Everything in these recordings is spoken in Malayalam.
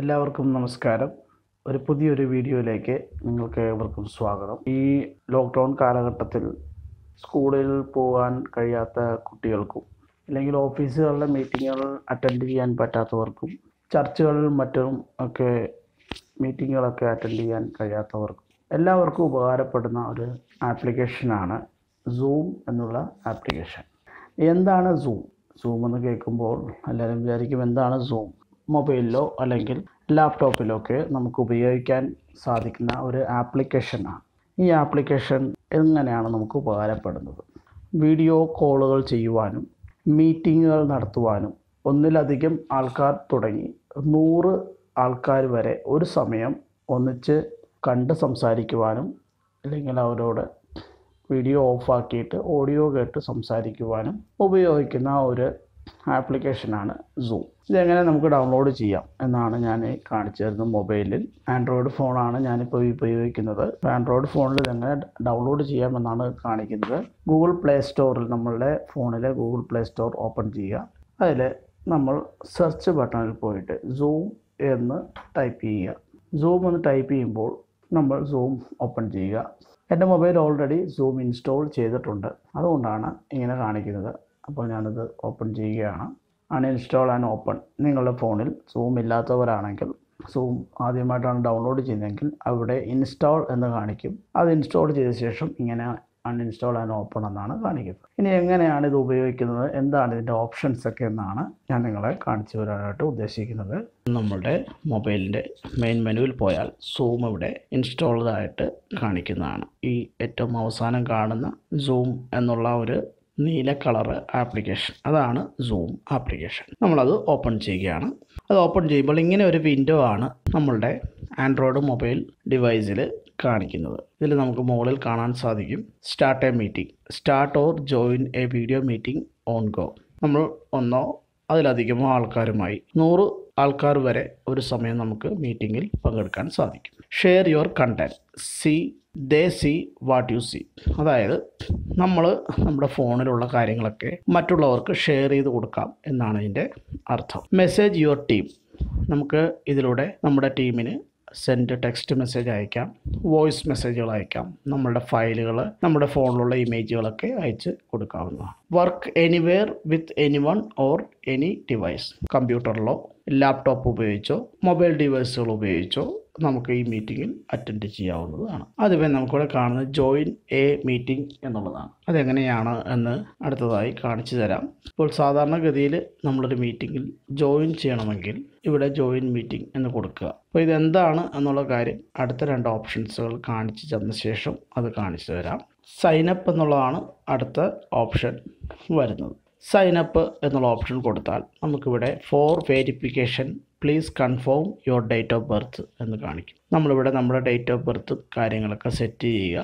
എല്ലാവർക്കും നമസ്കാരം ഒരു പുതിയൊരു വീഡിയോയിലേക്ക് നിങ്ങൾക്ക് ഏവർക്കും സ്വാഗതം ഈ ലോക്ക്ഡൗൺ കാലഘട്ടത്തിൽ സ്കൂളിൽ പോകാൻ കഴിയാത്ത കുട്ടികൾക്കും അല്ലെങ്കിൽ ഓഫീസുകളിലെ മീറ്റിങ്ങുകൾ അറ്റൻഡ് ചെയ്യാൻ പറ്റാത്തവർക്കും ചർച്ചുകളിലും മറ്റും ഒക്കെ മീറ്റിങ്ങുകളൊക്കെ അറ്റൻഡ് ചെയ്യാൻ കഴിയാത്തവർക്കും എല്ലാവർക്കും ഉപകാരപ്പെടുന്ന ഒരു ആപ്ലിക്കേഷനാണ് സൂം എന്നുള്ള ആപ്ലിക്കേഷൻ എന്താണ് സൂം സൂം എന്ന് കേൾക്കുമ്പോൾ എല്ലാവരും വിചാരിക്കും എന്താണ് സൂം മൊബൈലിലോ അല്ലെങ്കിൽ ലാപ്ടോപ്പിലോ ഒക്കെ നമുക്ക് ഉപയോഗിക്കാൻ സാധിക്കുന്ന ഒരു ആപ്ലിക്കേഷനാണ് ഈ ആപ്ലിക്കേഷൻ എങ്ങനെയാണ് നമുക്ക് ഉപകാരപ്പെടുന്നത് വീഡിയോ കോളുകൾ ചെയ്യുവാനും മീറ്റിങ്ങുകൾ നടത്തുവാനും ഒന്നിലധികം ആൾക്കാർ തുടങ്ങി നൂറ് ആൾക്കാർ വരെ ഒരു സമയം ഒന്നിച്ച് കണ്ട് സംസാരിക്കുവാനും അല്ലെങ്കിൽ അവരോട് വീഡിയോ ഓഫാക്കിയിട്ട് ഓഡിയോ കേട്ട് സംസാരിക്കുവാനും ഉപയോഗിക്കുന്ന ഒരു ആപ്ലിക്കേഷനാണ് സൂം ഇതെങ്ങനെ നമുക്ക് ഡൗൺലോഡ് ചെയ്യാം എന്നാണ് ഞാൻ കാണിച്ചു തരുന്നത് മൊബൈലിൽ ആൻഡ്രോയിഡ് ഫോണാണ് ഞാനിപ്പോൾ ഉപയോഗിക്കുന്നത് ആൻഡ്രോയിഡ് ഫോണിൽ ഇതെങ്ങനെ ഡൗൺലോഡ് ചെയ്യാമെന്നാണ് കാണിക്കുന്നത് ഗൂഗിൾ പ്ലേ സ്റ്റോറിൽ നമ്മളുടെ ഫോണിലെ ഗൂഗിൾ പ്ലേ സ്റ്റോർ ഓപ്പൺ ചെയ്യുക അതിൽ നമ്മൾ സെർച്ച് ബട്ടണിൽ പോയിട്ട് സൂം എന്ന് ടൈപ്പ് ചെയ്യുക സൂം എന്ന് ടൈപ്പ് ചെയ്യുമ്പോൾ നമ്മൾ സൂം ഓപ്പൺ ചെയ്യുക എൻ്റെ മൊബൈൽ ഓൾറെഡി സൂം ഇൻസ്റ്റാൾ ചെയ്തിട്ടുണ്ട് അതുകൊണ്ടാണ് ഇങ്ങനെ കാണിക്കുന്നത് അപ്പോൾ ഞാനത് ഓപ്പൺ ചെയ്യുകയാണ് അൺഇൻസ്റ്റാൾ ആൻഡ് ഓപ്പൺ നിങ്ങളുടെ ഫോണിൽ സൂം ഇല്ലാത്തവരാണെങ്കിൽ സൂം ആദ്യമായിട്ടാണ് ഡൗൺലോഡ് ചെയ്യുന്നതെങ്കിൽ അവിടെ ഇൻസ്റ്റാൾ എന്ന് കാണിക്കും അത് ഇൻസ്റ്റാൾ ചെയ്ത ശേഷം ഇങ്ങനെ അൺഇൻസ്റ്റാൾ ആൻഡ് ഓപ്പൺ എന്നാണ് കാണിക്കുന്നത് ഇനി എങ്ങനെയാണ് ഇത് ഉപയോഗിക്കുന്നത് എന്താണ് ഇതിൻ്റെ ഓപ്ഷൻസ് ഒക്കെ എന്നാണ് ഞാൻ നിങ്ങളെ കാണിച്ചു തരാനായിട്ട് ഉദ്ദേശിക്കുന്നത് നമ്മളുടെ മൊബൈലിൻ്റെ മെയിൻ മെനുവിൽ പോയാൽ സൂം ഇവിടെ ഇൻസ്റ്റാൾഡ് ആയിട്ട് കാണിക്കുന്നതാണ് ഈ ഏറ്റവും അവസാനം കാണുന്ന സൂം എന്നുള്ള ഒരു നീല കളറ് ആപ്ലിക്കേഷൻ അതാണ് സൂം ആപ്ലിക്കേഷൻ നമ്മളത് ഓപ്പൺ ചെയ്യുകയാണ് അത് ഓപ്പൺ ചെയ്യുമ്പോൾ ഇങ്ങനെ ഒരു വിൻഡോ ആണ് നമ്മളുടെ ആൻഡ്രോയിഡ് മൊബൈൽ ഡിവൈസിൽ കാണിക്കുന്നത് ഇതിൽ നമുക്ക് മുകളിൽ കാണാൻ സാധിക്കും start a meeting start or join a video meeting on go നമ്മൾ ഒന്നോ അതിലധികമോ ആൾക്കാരുമായി നൂറ് ആൾക്കാർ വരെ ഒരു സമയം നമുക്ക് മീറ്റിങ്ങിൽ പങ്കെടുക്കാൻ സാധിക്കും share your content see they see what you see അതായത് നമ്മൾ നമ്മുടെ ഫോണിലുള്ള കാര്യങ്ങളൊക്കെ മറ്റുള്ളവർക്ക് ഷെയർ ചെയ്ത് കൊടുക്കാം എന്നാണ് ഇതിൻ്റെ അർത്ഥം മെസ്സേജ് യുവർ ടീം നമുക്ക് ഇതിലൂടെ നമ്മുടെ ടീമിന് സെൻഡ് ടെക്സ്റ്റ് മെസ്സേജ് അയക്കാം വോയിസ് മെസ്സേജുകൾ അയക്കാം നമ്മളുടെ ഫയലുകൾ നമ്മുടെ ഫോണിലുള്ള ഇമേജുകളൊക്കെ അയച്ച് കൊടുക്കാവുന്നതാണ് work anywhere with anyone or any device കമ്പ്യൂട്ടറിലോ ലാപ്ടോപ്പ് ഉപയോഗിച്ചോ മൊബൈൽ ഡിവൈസുകൾ ഉപയോഗിച്ചോ നമുക്ക് ഈ മീറ്റിങ്ങിൽ അറ്റൻഡ് ചെയ്യാവുന്നതാണ് അതുപോലെ നമുക്കിവിടെ കാണുന്നത് ജോയിൻ എ മീറ്റിംഗ് എന്നുള്ളതാണ് അതെങ്ങനെയാണ് എന്ന് അടുത്തതായി കാണിച്ചു തരാം ഇപ്പോൾ സാധാരണഗതിയിൽ നമ്മളൊരു മീറ്റിങ്ങിൽ ജോയിൻ ചെയ്യണമെങ്കിൽ ഇവിടെ ജോയിൻ മീറ്റിംഗ് എന്ന് കൊടുക്കുക അപ്പോൾ ഇതെന്താണ് എന്നുള്ള കാര്യം അടുത്ത രണ്ട് ഓപ്ഷൻസുകൾ കാണിച്ചു തന്ന ശേഷം അത് കാണിച്ചു തരാം സൈനപ്പ് എന്നുള്ളതാണ് അടുത്ത ഓപ്ഷൻ വരുന്നത് സൈനപ്പ് എന്നുള്ള ഓപ്ഷൻ കൊടുത്താൽ നമുക്കിവിടെ for verification please confirm your date of birth എന്ന് കാണിക്കും നമ്മളിവിടെ നമ്മുടെ ഡേറ്റ് ഓഫ് ബർത്ത് കാര്യങ്ങളൊക്കെ സെറ്റ് ചെയ്യുക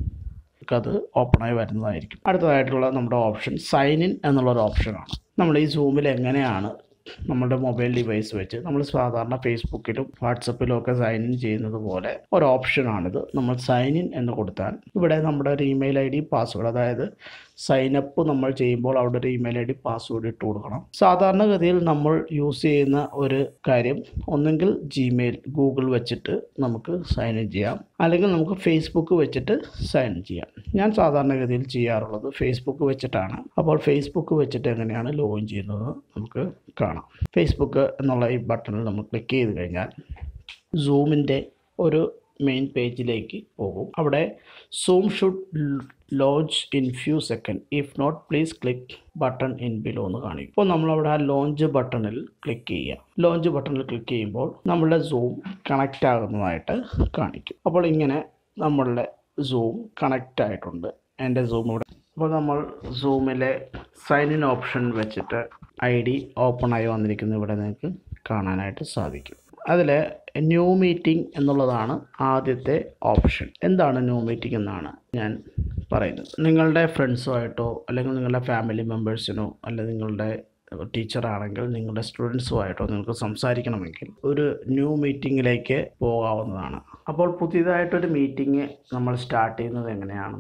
അത് ഓപ്പണായി വരുന്നതായിരിക്കും അടുത്തതായിട്ടുള്ള നമ്മുടെ ഓപ്ഷൻ സൈൻ ഇൻ എന്നുള്ളൊരു ഓപ്ഷനാണ് നമ്മൾ ഈ സൂമിൽ എങ്ങനെയാണ് നമ്മുടെ മൊബൈൽ ഡിവൈസ് വെച്ച് നമ്മൾ സാധാരണ ഫേസ്ബുക്കിലും വാട്സപ്പിലും ഒക്കെ സൈൻ ഇൻ ചെയ്യുന്നത് പോലെ ഒരു ഓപ്ഷനാണിത് നമ്മൾ സൈൻ ഇൻ എന്ന് കൊടുത്താൽ ഇവിടെ നമ്മുടെ ഒരു ഇമെയിൽ ഐ ഡി പാസ്വേഡ് അതായത് സൈൻ അപ്പ് നമ്മൾ ചെയ്യുമ്പോൾ അവിടെ ഒരു ഇമെയിൽ ഐ ഡി പാസ്വേഡ് ഇട്ട് കൊടുക്കണം സാധാരണഗതിയിൽ നമ്മൾ യൂസ് ചെയ്യുന്ന ഒരു കാര്യം ഒന്നെങ്കിൽ ജിമെയിൽ ഗൂഗിൾ വെച്ചിട്ട് നമുക്ക് സൈൻ ഇൻ ചെയ്യാം അല്ലെങ്കിൽ നമുക്ക് ഫേസ്ബുക്ക് വെച്ചിട്ട് സൈൻ ഇൻ ചെയ്യാം ഞാൻ സാധാരണഗതിയിൽ ചെയ്യാറുള്ളത് ഫേസ്ബുക്ക് വെച്ചിട്ടാണ് അപ്പോൾ ഫേസ്ബുക്ക് വെച്ചിട്ട് എങ്ങനെയാണ് ലോഗിൻ ചെയ്യുന്നത് നമുക്ക് കാണാം ഫേസ്ബുക്ക് എന്നുള്ള ഈ ബട്ടണിൽ നമ്മൾ ക്ലിക്ക് ചെയ്ത് കഴിഞ്ഞാൽ സൂമിൻ്റെ ഒരു മെയിൻ പേജിലേക്ക് പോകും അവിടെ zoom should launch in few second if not please click button in below എന്ന് കാണിക്കും അപ്പോൾ നമ്മളവിടെ ആ ലോഞ്ച് ബട്ടണിൽ ക്ലിക്ക് ചെയ്യുക ലോഞ്ച് ബട്ടണിൽ ക്ലിക്ക് ചെയ്യുമ്പോൾ നമ്മളുടെ സൂം കണക്റ്റ് ആകുന്നതായിട്ട് കാണിക്കും അപ്പോൾ ഇങ്ങനെ നമ്മളുടെ സൂം കണക്റ്റ് ആയിട്ടുണ്ട് എൻ്റെ സൂം ഇവിടെ അപ്പോൾ നമ്മൾ സൂമിലെ സൈൻ ഇൻ ഓപ്ഷൻ വെച്ചിട്ട് ഐ ഡി ഓപ്പൺ ആയി വന്നിരിക്കുന്നത് ഇവിടെ നിങ്ങൾക്ക് കാണാനായിട്ട് സാധിക്കും അതിൽ ന്യൂ മീറ്റിംഗ് എന്നുള്ളതാണ് ആദ്യത്തെ ഓപ്ഷൻ എന്താണ് ന്യൂ മീറ്റിംഗ് എന്നാണ് ഞാൻ പറയുന്നത് നിങ്ങളുടെ ഫ്രണ്ട്സുമായിട്ടോ അല്ലെങ്കിൽ നിങ്ങളുടെ ഫാമിലി മെമ്പേഴ്സിനോ അല്ലെങ്കിൽ നിങ്ങളുടെ ടീച്ചറാണെങ്കിൽ നിങ്ങളുടെ സ്റ്റുഡൻസുമായിട്ടോ നിങ്ങൾക്ക് സംസാരിക്കണമെങ്കിൽ ഒരു ന്യൂ മീറ്റിങ്ങിലേക്ക് പോകാവുന്നതാണ് അപ്പോൾ പുതിയതായിട്ടൊരു മീറ്റിംഗ് നമ്മൾ സ്റ്റാർട്ട് ചെയ്യുന്നത് എങ്ങനെയാണെന്നാണ്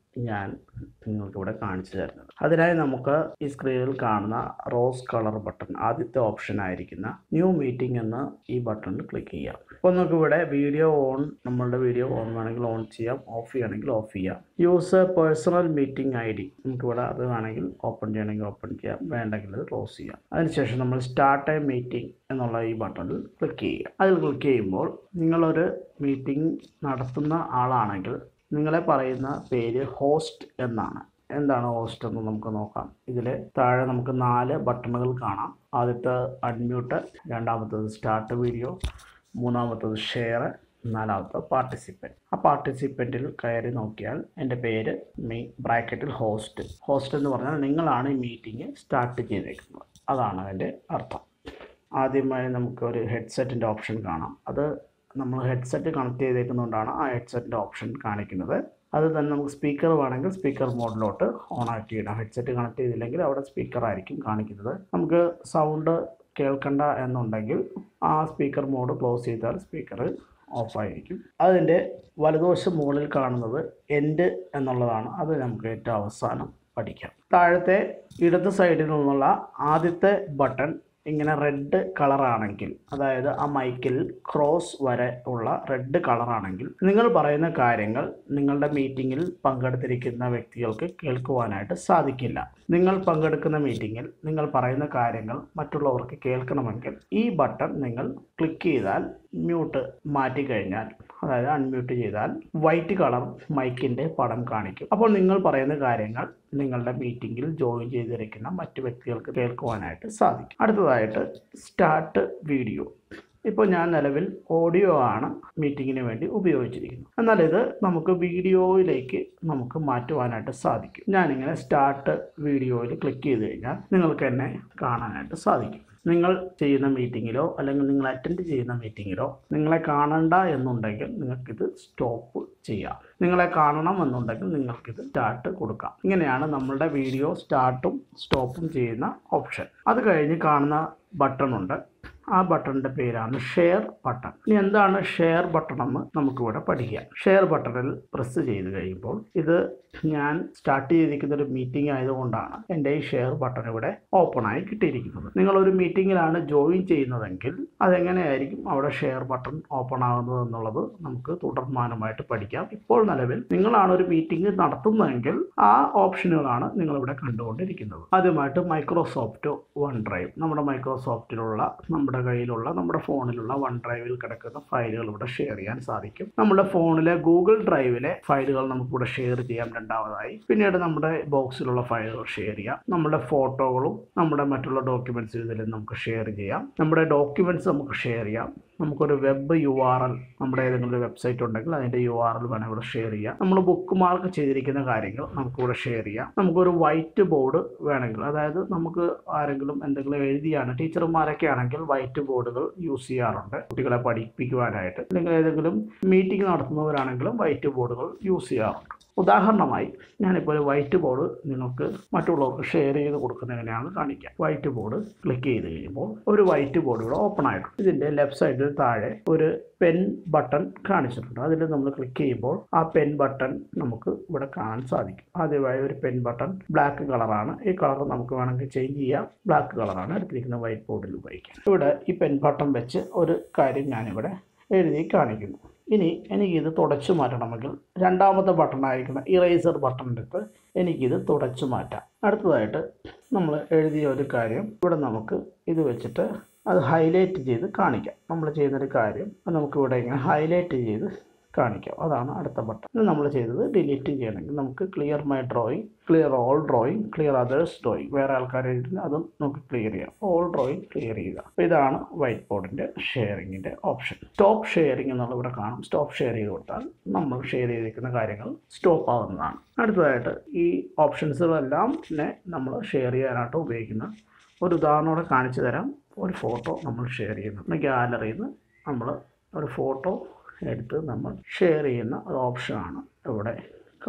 ഞാൻ നിങ്ങൾക്കിവിടെ കാണിച്ചു തരുന്നത് അതിനായി നമുക്ക് ഈ സ്ക്രീനിൽ കാണുന്ന റോസ് കളർ ബട്ടൺ ആദ്യത്തെ ഓപ്ഷൻ ആയിരിക്കുന്ന ന്യൂ മീറ്റിംഗ് എന്ന ഈ ബട്ടണിൽ ക്ലിക്ക് ചെയ്യാം അപ്പോൾ നമുക്ക് ഇവിടെ വീഡിയോ ഓൺ നമ്മളുടെ വീഡിയോ ഓൺ വേണമെങ്കിൽ ഓൺ ചെയ്യാം ഓഫ് ചെയ്യണമെങ്കിൽ ഓഫ് ചെയ്യാം use personal meeting I D നമുക്കിവിടെ അത് വേണമെങ്കിൽ ഓപ്പൺ ചെയ്യണമെങ്കിൽ ഓപ്പൺ ചെയ്യാം വേണ്ടെങ്കിൽ അത് ക്ലോസ് ചെയ്യാം അതിനുശേഷം നമ്മൾ സ്റ്റാർട്ട് എ മീറ്റിംഗ് എന്നുള്ള ഈ ബട്ടണിൽ ക്ലിക്ക് ചെയ്യുക അതിൽ ക്ലിക്ക് ചെയ്യുമ്പോൾ നിങ്ങളൊരു മീറ്റിംഗ് നടത്തുന്ന ആളാണെങ്കിൽ നിങ്ങളെ പറയുന്ന പേര് ഹോസ്റ്റ് എന്നാണ് എന്താണ് ഹോസ്റ്റ് എന്ന് നമുക്ക് നോക്കാം ഇതിൽ താഴെ നമുക്ക് നാല് ബട്ടണുകൾ കാണാം ആദ്യത്തെ അൺമ്യൂട്ട് രണ്ടാമത്തത് സ്റ്റാർട്ട് വീഡിയോ മൂന്നാമത്തത് ഷെയർ നാലാമത്തെ പാർട്ടിസിപ്പൻറ്റ് ആ പാർട്ടിസിപ്പൻറ്റിൽ കയറി നോക്കിയാൽ എൻ്റെ പേര് മീ ബ്രാക്കറ്റിൽ ഹോസ്റ്റ് ഹോസ്റ്റ് എന്ന് പറഞ്ഞാൽ നിങ്ങളാണ് ഈ മീറ്റിംഗ് സ്റ്റാർട്ട് ചെയ്തേക്കുന്നത് അതാണ് അതിൻ്റെ അർത്ഥം ആദ്യമായി നമുക്ക് ഒരു ഹെഡ്സെറ്റിൻ്റെ ഓപ്ഷൻ കാണാം അത് നമ്മൾ ഹെഡ്സെറ്റ് കണക്ട് ചെയ്തേക്കുന്നതുകൊണ്ടാണ് ആ ഹെഡ്സെറ്റിൻ്റെ ഓപ്ഷൻ കാണിക്കുന്നത് അത് തന്നെ നമുക്ക് സ്പീക്കർ വേണമെങ്കിൽ സ്പീക്കർ മോഡിലോട്ട് ഓൺ ആക്കി ഇടാം ഹെഡ്സെറ്റ് കണക്ട് ചെയ്തില്ലെങ്കിൽ അവിടെ സ്പീക്കർ ആയിരിക്കും കാണിക്കുന്നത് നമുക്ക് സൗണ്ട് കേൾക്കണ്ട എന്നുണ്ടെങ്കിൽ ആ സ്പീക്കർ മോഡ് ക്ലോസ് ചെയ്താൽ സ്പീക്കർ ഓഫായിരിക്കും അതിൻ്റെ വലതുവശം മുകളിൽ കാണുന്നത് എൻഡ് എന്നുള്ളതാണ് അത് നമുക്ക് ഏറ്റവും അവസാനം പഠിക്കാം താഴത്തെ ഇടത് സൈഡിൽ നിന്നുള്ള ആദ്യത്തെ ബട്ടൺ ഇങ്ങനെ റെഡ് കളറാണെങ്കിൽ അതായത് ആ മൈക്കിൽ ക്രോസ് വരെ ഉള്ള റെഡ് കളറാണെങ്കിൽ നിങ്ങൾ പറയുന്ന കാര്യങ്ങൾ നിങ്ങളുടെ മീറ്റിങ്ങിൽ പങ്കെടുത്തിരിക്കുന്ന വ്യക്തികൾക്ക് കേൾക്കുവാനായിട്ട് സാധിക്കില്ല നിങ്ങൾ പങ്കെടുക്കുന്ന മീറ്റിങ്ങിൽ നിങ്ങൾ പറയുന്ന കാര്യങ്ങൾ മറ്റുള്ളവർക്ക് കേൾക്കണമെങ്കിൽ ഈ ബട്ടൺ നിങ്ങൾ ക്ലിക്ക് ചെയ്താൽ മ്യൂട്ട് മാറ്റി കഴിഞ്ഞാൽ അതായത് അൺമ്യൂട്ട് ചെയ്താൽ വൈറ്റ് കളർ മൈക്കിൻ്റെ പടം കാണിക്കും അപ്പോൾ നിങ്ങൾ പറയുന്ന കാര്യങ്ങൾ നിങ്ങളുടെ മീറ്റിങ്ങിൽ ജോയിൻ ചെയ്തിരിക്കുന്ന മറ്റു വ്യക്തികൾക്ക് കേൾക്കുവാനായിട്ട് സാധിക്കും അടുത്തതായിട്ട് സ്റ്റാർട്ട് വീഡിയോ ഇപ്പോൾ ഞാൻ നിലവിൽ ഓഡിയോ ആണ് മീറ്റിങ്ങിന് വേണ്ടി ഉപയോഗിച്ചിരിക്കുന്നത് എന്നാൽ ഇത് നമുക്ക് വീഡിയോയിലേക്ക് നമുക്ക് മാറ്റുവാനായിട്ട് സാധിക്കും ഞാനിങ്ങനെ സ്റ്റാർട്ട് വീഡിയോയിൽ ക്ലിക്ക് ചെയ്ത് കഴിഞ്ഞാൽ നിങ്ങൾക്ക് എന്നെ കാണാനായിട്ട് സാധിക്കും നിങ്ങൾ ചെയ്യുന്ന മീറ്റിങ്ങിലോ അല്ലെങ്കിൽ നിങ്ങൾ അറ്റൻഡ് ചെയ്യുന്ന മീറ്റിങ്ങിലോ നിങ്ങളെ കാണണ്ട എന്നുണ്ടെങ്കിൽ നിങ്ങൾക്കിത് സ്റ്റോപ്പ് ചെയ്യാം നിങ്ങളെ കാണണം എന്നുണ്ടെങ്കിൽ നിങ്ങൾക്കിത് സ്റ്റാർട്ട് കൊടുക്കാം ഇങ്ങനെയാണ് നമ്മളുടെ വീഡിയോ സ്റ്റാർട്ടും സ്റ്റോപ്പും ചെയ്യുന്ന ഓപ്ഷൻ അത് കഴിഞ്ഞ് കാണുന്ന ബട്ടൺ ഉണ്ട് ആ ബട്ടണിൻ്റെ പേരാണ് ഷെയർ ബട്ടൺ ഇനി എന്താണ് ഷെയർ ബട്ടൺ എന്ന് നമുക്കിവിടെ പഠിക്കാം ഷെയർ ബട്ടണിൽ പ്രസ് ചെയ്ത് കഴിയുമ്പോൾ ഇത് ഞാൻ സ്റ്റാർട്ട് ചെയ്തിരിക്കുന്ന ഒരു മീറ്റിംഗ് ആയതുകൊണ്ടാണ് എൻ്റെ ഈ ഷെയർ ബട്ടൺ ഇവിടെ ഓപ്പൺ ആയി കിട്ടിയിരിക്കുന്നത് നിങ്ങളൊരു മീറ്റിങ്ങിലാണ് ജോയിൻ ചെയ്യുന്നതെങ്കിൽ അതെങ്ങനെയായിരിക്കും അവിടെ ഷെയർ ബട്ടൺ ഓപ്പൺ ആകുന്നത് എന്നുള്ളത് നമുക്ക് തുടർമാനമായിട്ട് പഠിക്കാം ഇപ്പോൾ നിലവിൽ നിങ്ങളാണ് ഒരു മീറ്റിംഗ് നടത്തുന്നതെങ്കിൽ ആ ഓപ്ഷനുകളാണ് നിങ്ങളിവിടെ കണ്ടുകൊണ്ടിരിക്കുന്നത് ആദ്യമായിട്ട് മൈക്രോസോഫ്റ്റ് വൺ ഡ്രൈവ് നമ്മുടെ മൈക്രോസോഫ്റ്റിലുള്ള നമ്മുടെ കയ്യിലുള്ള നമ്മുടെ ഫോണിലുള്ള വൺ ഡ്രൈവിൽ കിടക്കുന്ന ഫയലുകൾ ഇവിടെ ഷെയർ ചെയ്യാൻ സാധിക്കും നമ്മുടെ ഫോണിലെ ഗൂഗിൾ ഡ്രൈവിലെ ഫയലുകൾ നമുക്കിവിടെ ഷെയർ ചെയ്യാം രണ്ടാമതായി പിന്നീട് നമ്മുടെ ബോക്സിലുള്ള ഫയലുകൾ ഷെയർ ചെയ്യാം നമ്മുടെ ഫോട്ടോകളും നമ്മുടെ മറ്റുള്ള ഡോക്യുമെൻറ്റ്സ് ഇതിൽ നമുക്ക് ഷെയർ ചെയ്യാം നമ്മുടെ ഡോക്യുമെൻറ്റ്സ് നമുക്ക് ഷെയർ ചെയ്യാം നമുക്കൊരു വെബ് യു ആർ എൽ നമ്മുടെ ഏതെങ്കിലും ഒരു വെബ്സൈറ്റ് ഉണ്ടെങ്കിൽ അതിൻ്റെ യു ആർ എൽ വേണമെങ്കിൽ ഇവിടെ ഷെയർ ചെയ്യാം നമ്മൾ ബുക്ക് മാർക്ക് ചെയ്തിരിക്കുന്ന കാര്യങ്ങൾ നമുക്കിവിടെ ഷെയർ ചെയ്യാം നമുക്കൊരു വൈറ്റ് ബോർഡ് വേണമെങ്കിൽ അതായത് നമുക്ക് ആരെങ്കിലും എന്തെങ്കിലും എഴുതിയാണ് ടീച്ചർമാരൊക്കെ ആണെങ്കിൽ വൈറ്റ് ബോർഡുകൾ യൂസ് ചെയ്യാറുണ്ട് കുട്ടികളെ പഠിപ്പിക്കുവാനായിട്ട് അല്ലെങ്കിൽ ഏതെങ്കിലും മീറ്റിംഗ് നടത്തുന്നവരാണെങ്കിലും വൈറ്റ് ബോർഡുകൾ യൂസ് ചെയ്യാറുണ്ട് ഉദാഹരണമായി ഞാനിപ്പോൾ ഒരു വൈറ്റ് ബോർഡ് നിങ്ങൾക്ക് മറ്റുള്ളവർക്ക് ഷെയർ ചെയ്ത് കൊടുക്കുന്ന എങ്ങനെയാണ് കാണിക്കാം വൈറ്റ് ബോർഡ് ക്ലിക്ക് ചെയ്ത് കഴിയുമ്പോൾ ഒരു വൈറ്റ് ബോർഡ് ഇവിടെ ഓപ്പൺ ആയിട്ടുണ്ട് ഇതിൻ്റെ ലെഫ്റ്റ് സൈഡിൽ താഴെ ഒരു പെൻ ബട്ടൺ കാണിച്ചിട്ടുണ്ട് അതിൽ നമ്മൾ ക്ലിക്ക് ചെയ്യുമ്പോൾ ആ പെൻ ബട്ടൺ നമുക്ക് ഇവിടെ കാണാൻ സാധിക്കും ആദ്യമായി ഒരു പെൻ ബട്ടൺ ബ്ലാക്ക് കളറാണ് ഈ കളർ നമുക്ക് വേണമെങ്കിൽ ചേഞ്ച് ചെയ്യാം ബ്ലാക്ക് കളറാണ് എടുത്തിരിക്കുന്ന വൈറ്റ് ബോർഡിൽ ഉപയോഗിക്കാം ഇവിടെ ഈ പെൻ ബട്ടൺ വെച്ച് ഒരു കാര്യം ഞാനിവിടെ എഴുതി കാണിക്കുന്നു ഇനി എനിക്കിത് തുടച്ചു മാറ്റണമെങ്കിൽ രണ്ടാമത്തെ ബട്ടണായിരിക്കുന്ന ഇറേസർ ബട്ടൺ എടുത്ത് എനിക്കിത് തുടച്ചു മാറ്റാം അടുത്തതായിട്ട് നമ്മൾ എഴുതിയ ഒരു കാര്യം ഇവിടെ നമുക്ക് ഇത് വെച്ചിട്ട് അത് ഹൈലൈറ്റ് ചെയ്ത് കാണിക്കാം നമ്മൾ ചെയ്യുന്നൊരു കാര്യം അത് നമുക്ക് ഇവിടെ ഇങ്ങനെ ഹൈലൈറ്റ് ചെയ്ത് കാണിക്കാം അതാണ് അടുത്ത ബട്ടൺ ഇത് നമ്മൾ ചെയ്തത് ഡിലീറ്റ് ചെയ്യണമെങ്കിൽ നമുക്ക് clear my drawing clear all drawing clear others drawing വേറെ ആൾക്കാർ എഴുതുന്നത് അതും നമുക്ക് ക്ലിയർ ചെയ്യാം ഓൾ ഡ്രോയിങ് ക്ലിയർ ചെയ്യുക അപ്പോൾ ഇതാണ് വൈറ്റ് ബോർഡിൻ്റെ ഷെയറിങ്ങിൻ്റെ ഓപ്ഷൻ സ്റ്റോപ്പ് ഷെയറിംഗ് എന്നുള്ള ഇവിടെ കാണും സ്റ്റോപ്പ് ഷെയർ ചെയ്ത് കൊടുത്താൽ നമ്മൾ ഷെയർ ചെയ്തിരിക്കുന്ന കാര്യങ്ങൾ സ്റ്റോപ്പ് ആവുന്നതാണ് അടുത്തതായിട്ട് ഈ ഓപ്ഷൻസുകളെല്ലാം തന്നെ നമ്മൾ ഷെയർ ചെയ്യാനായിട്ട് ഉപയോഗിക്കുന്ന ഒരു ഉദാഹരണം കൂടെ കാണിച്ചു തരാം ഒരു ഫോട്ടോ നമ്മൾ ഷെയർ ചെയ്യുന്നു ഗാലറിയിൽ നിന്ന് നമ്മൾ ഒരു ഫോട്ടോ എടുത്ത് നമ്മൾ ഷെയർ ചെയ്യുന്ന ഒരു ഓപ്ഷനാണ് ഇവിടെ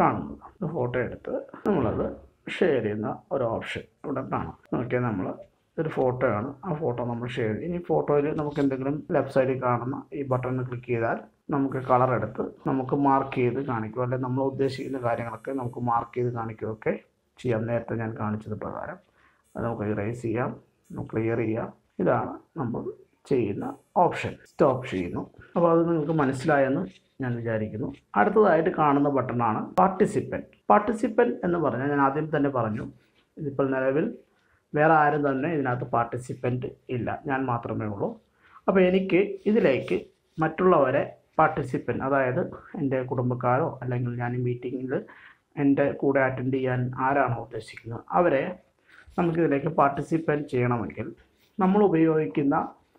കാണുന്നത് ഫോട്ടോ എടുത്ത് നമ്മളത് ഷെയർ ചെയ്യുന്ന ഒരു ഓപ്ഷൻ ഇവിടെ കാണാം നോക്കിയാൽ നമ്മൾ ഇതൊരു ഫോട്ടോയാണ് ആ ഫോട്ടോ നമ്മൾ ഷെയർ ചെയ്യും ഇനി ഫോട്ടോയിൽ നമുക്ക് എന്തെങ്കിലും ലെഫ്റ്റ് സൈഡിൽ കാണുന്ന ഈ ബട്ടൺ ക്ലിക്ക് ചെയ്താൽ നമുക്ക് കളർ എടുത്ത് നമുക്ക് മാർക്ക് ചെയ്ത് കാണിക്കുക അല്ലെങ്കിൽ നമ്മൾ ഉദ്ദേശിക്കുന്ന കാര്യങ്ങളൊക്കെ നമുക്ക് മാർക്ക് ചെയ്ത് കാണിക്കുകയൊക്കെ ചെയ്യാം നേരത്തെ ഞാൻ കാണിച്ചത് പ്രകാരം അത് നമുക്ക് ഇറേസ് ചെയ്യാം നമുക്ക് ക്ലിയർ ചെയ്യാം ഇതാണ് നമ്മൾ ചെയ്യുന്ന ഓപ്ഷൻ സ്റ്റോപ്പ് ചെയ്യുന്നു അപ്പോൾ അത് നിങ്ങൾക്ക് മനസ്സിലായെന്ന് ഞാൻ വിചാരിക്കുന്നു അടുത്തതായിട്ട് കാണുന്ന ബട്ടണാണ് പാർട്ടിസിപ്പൻറ്റ് പാർട്ടിസിപ്പൻറ്റ് എന്ന് പറഞ്ഞാൽ ഞാൻ ആദ്യം തന്നെ പറഞ്ഞു ഇതിപ്പോൾ നിലവിൽ വേറെ ആരും തന്നെ ഇതിനകത്ത് പാർട്ടിസിപ്പൻറ്റ് ഇല്ല ഞാൻ മാത്രമേ ഉള്ളൂ അപ്പോൾ എനിക്ക് ഇതിലേക്ക് മറ്റുള്ളവരെ പാർട്ടിസിപ്പൻറ്റ് അതായത് എൻ്റെ കുടുംബക്കാരോ അല്ലെങ്കിൽ ഞാൻ ഈ മീറ്റിങ്ങിൽ എൻ്റെ കൂടെ അറ്റൻഡ് ചെയ്യാൻ ആരാണോ ഉദ്ദേശിക്കുന്നത് അവരെ നമുക്കിതിലേക്ക് പാർട്ടിസിപ്പൻറ്റ് ചെയ്യണമെങ്കിൽ നമ്മൾ ഉപയോഗിക്കുന്ന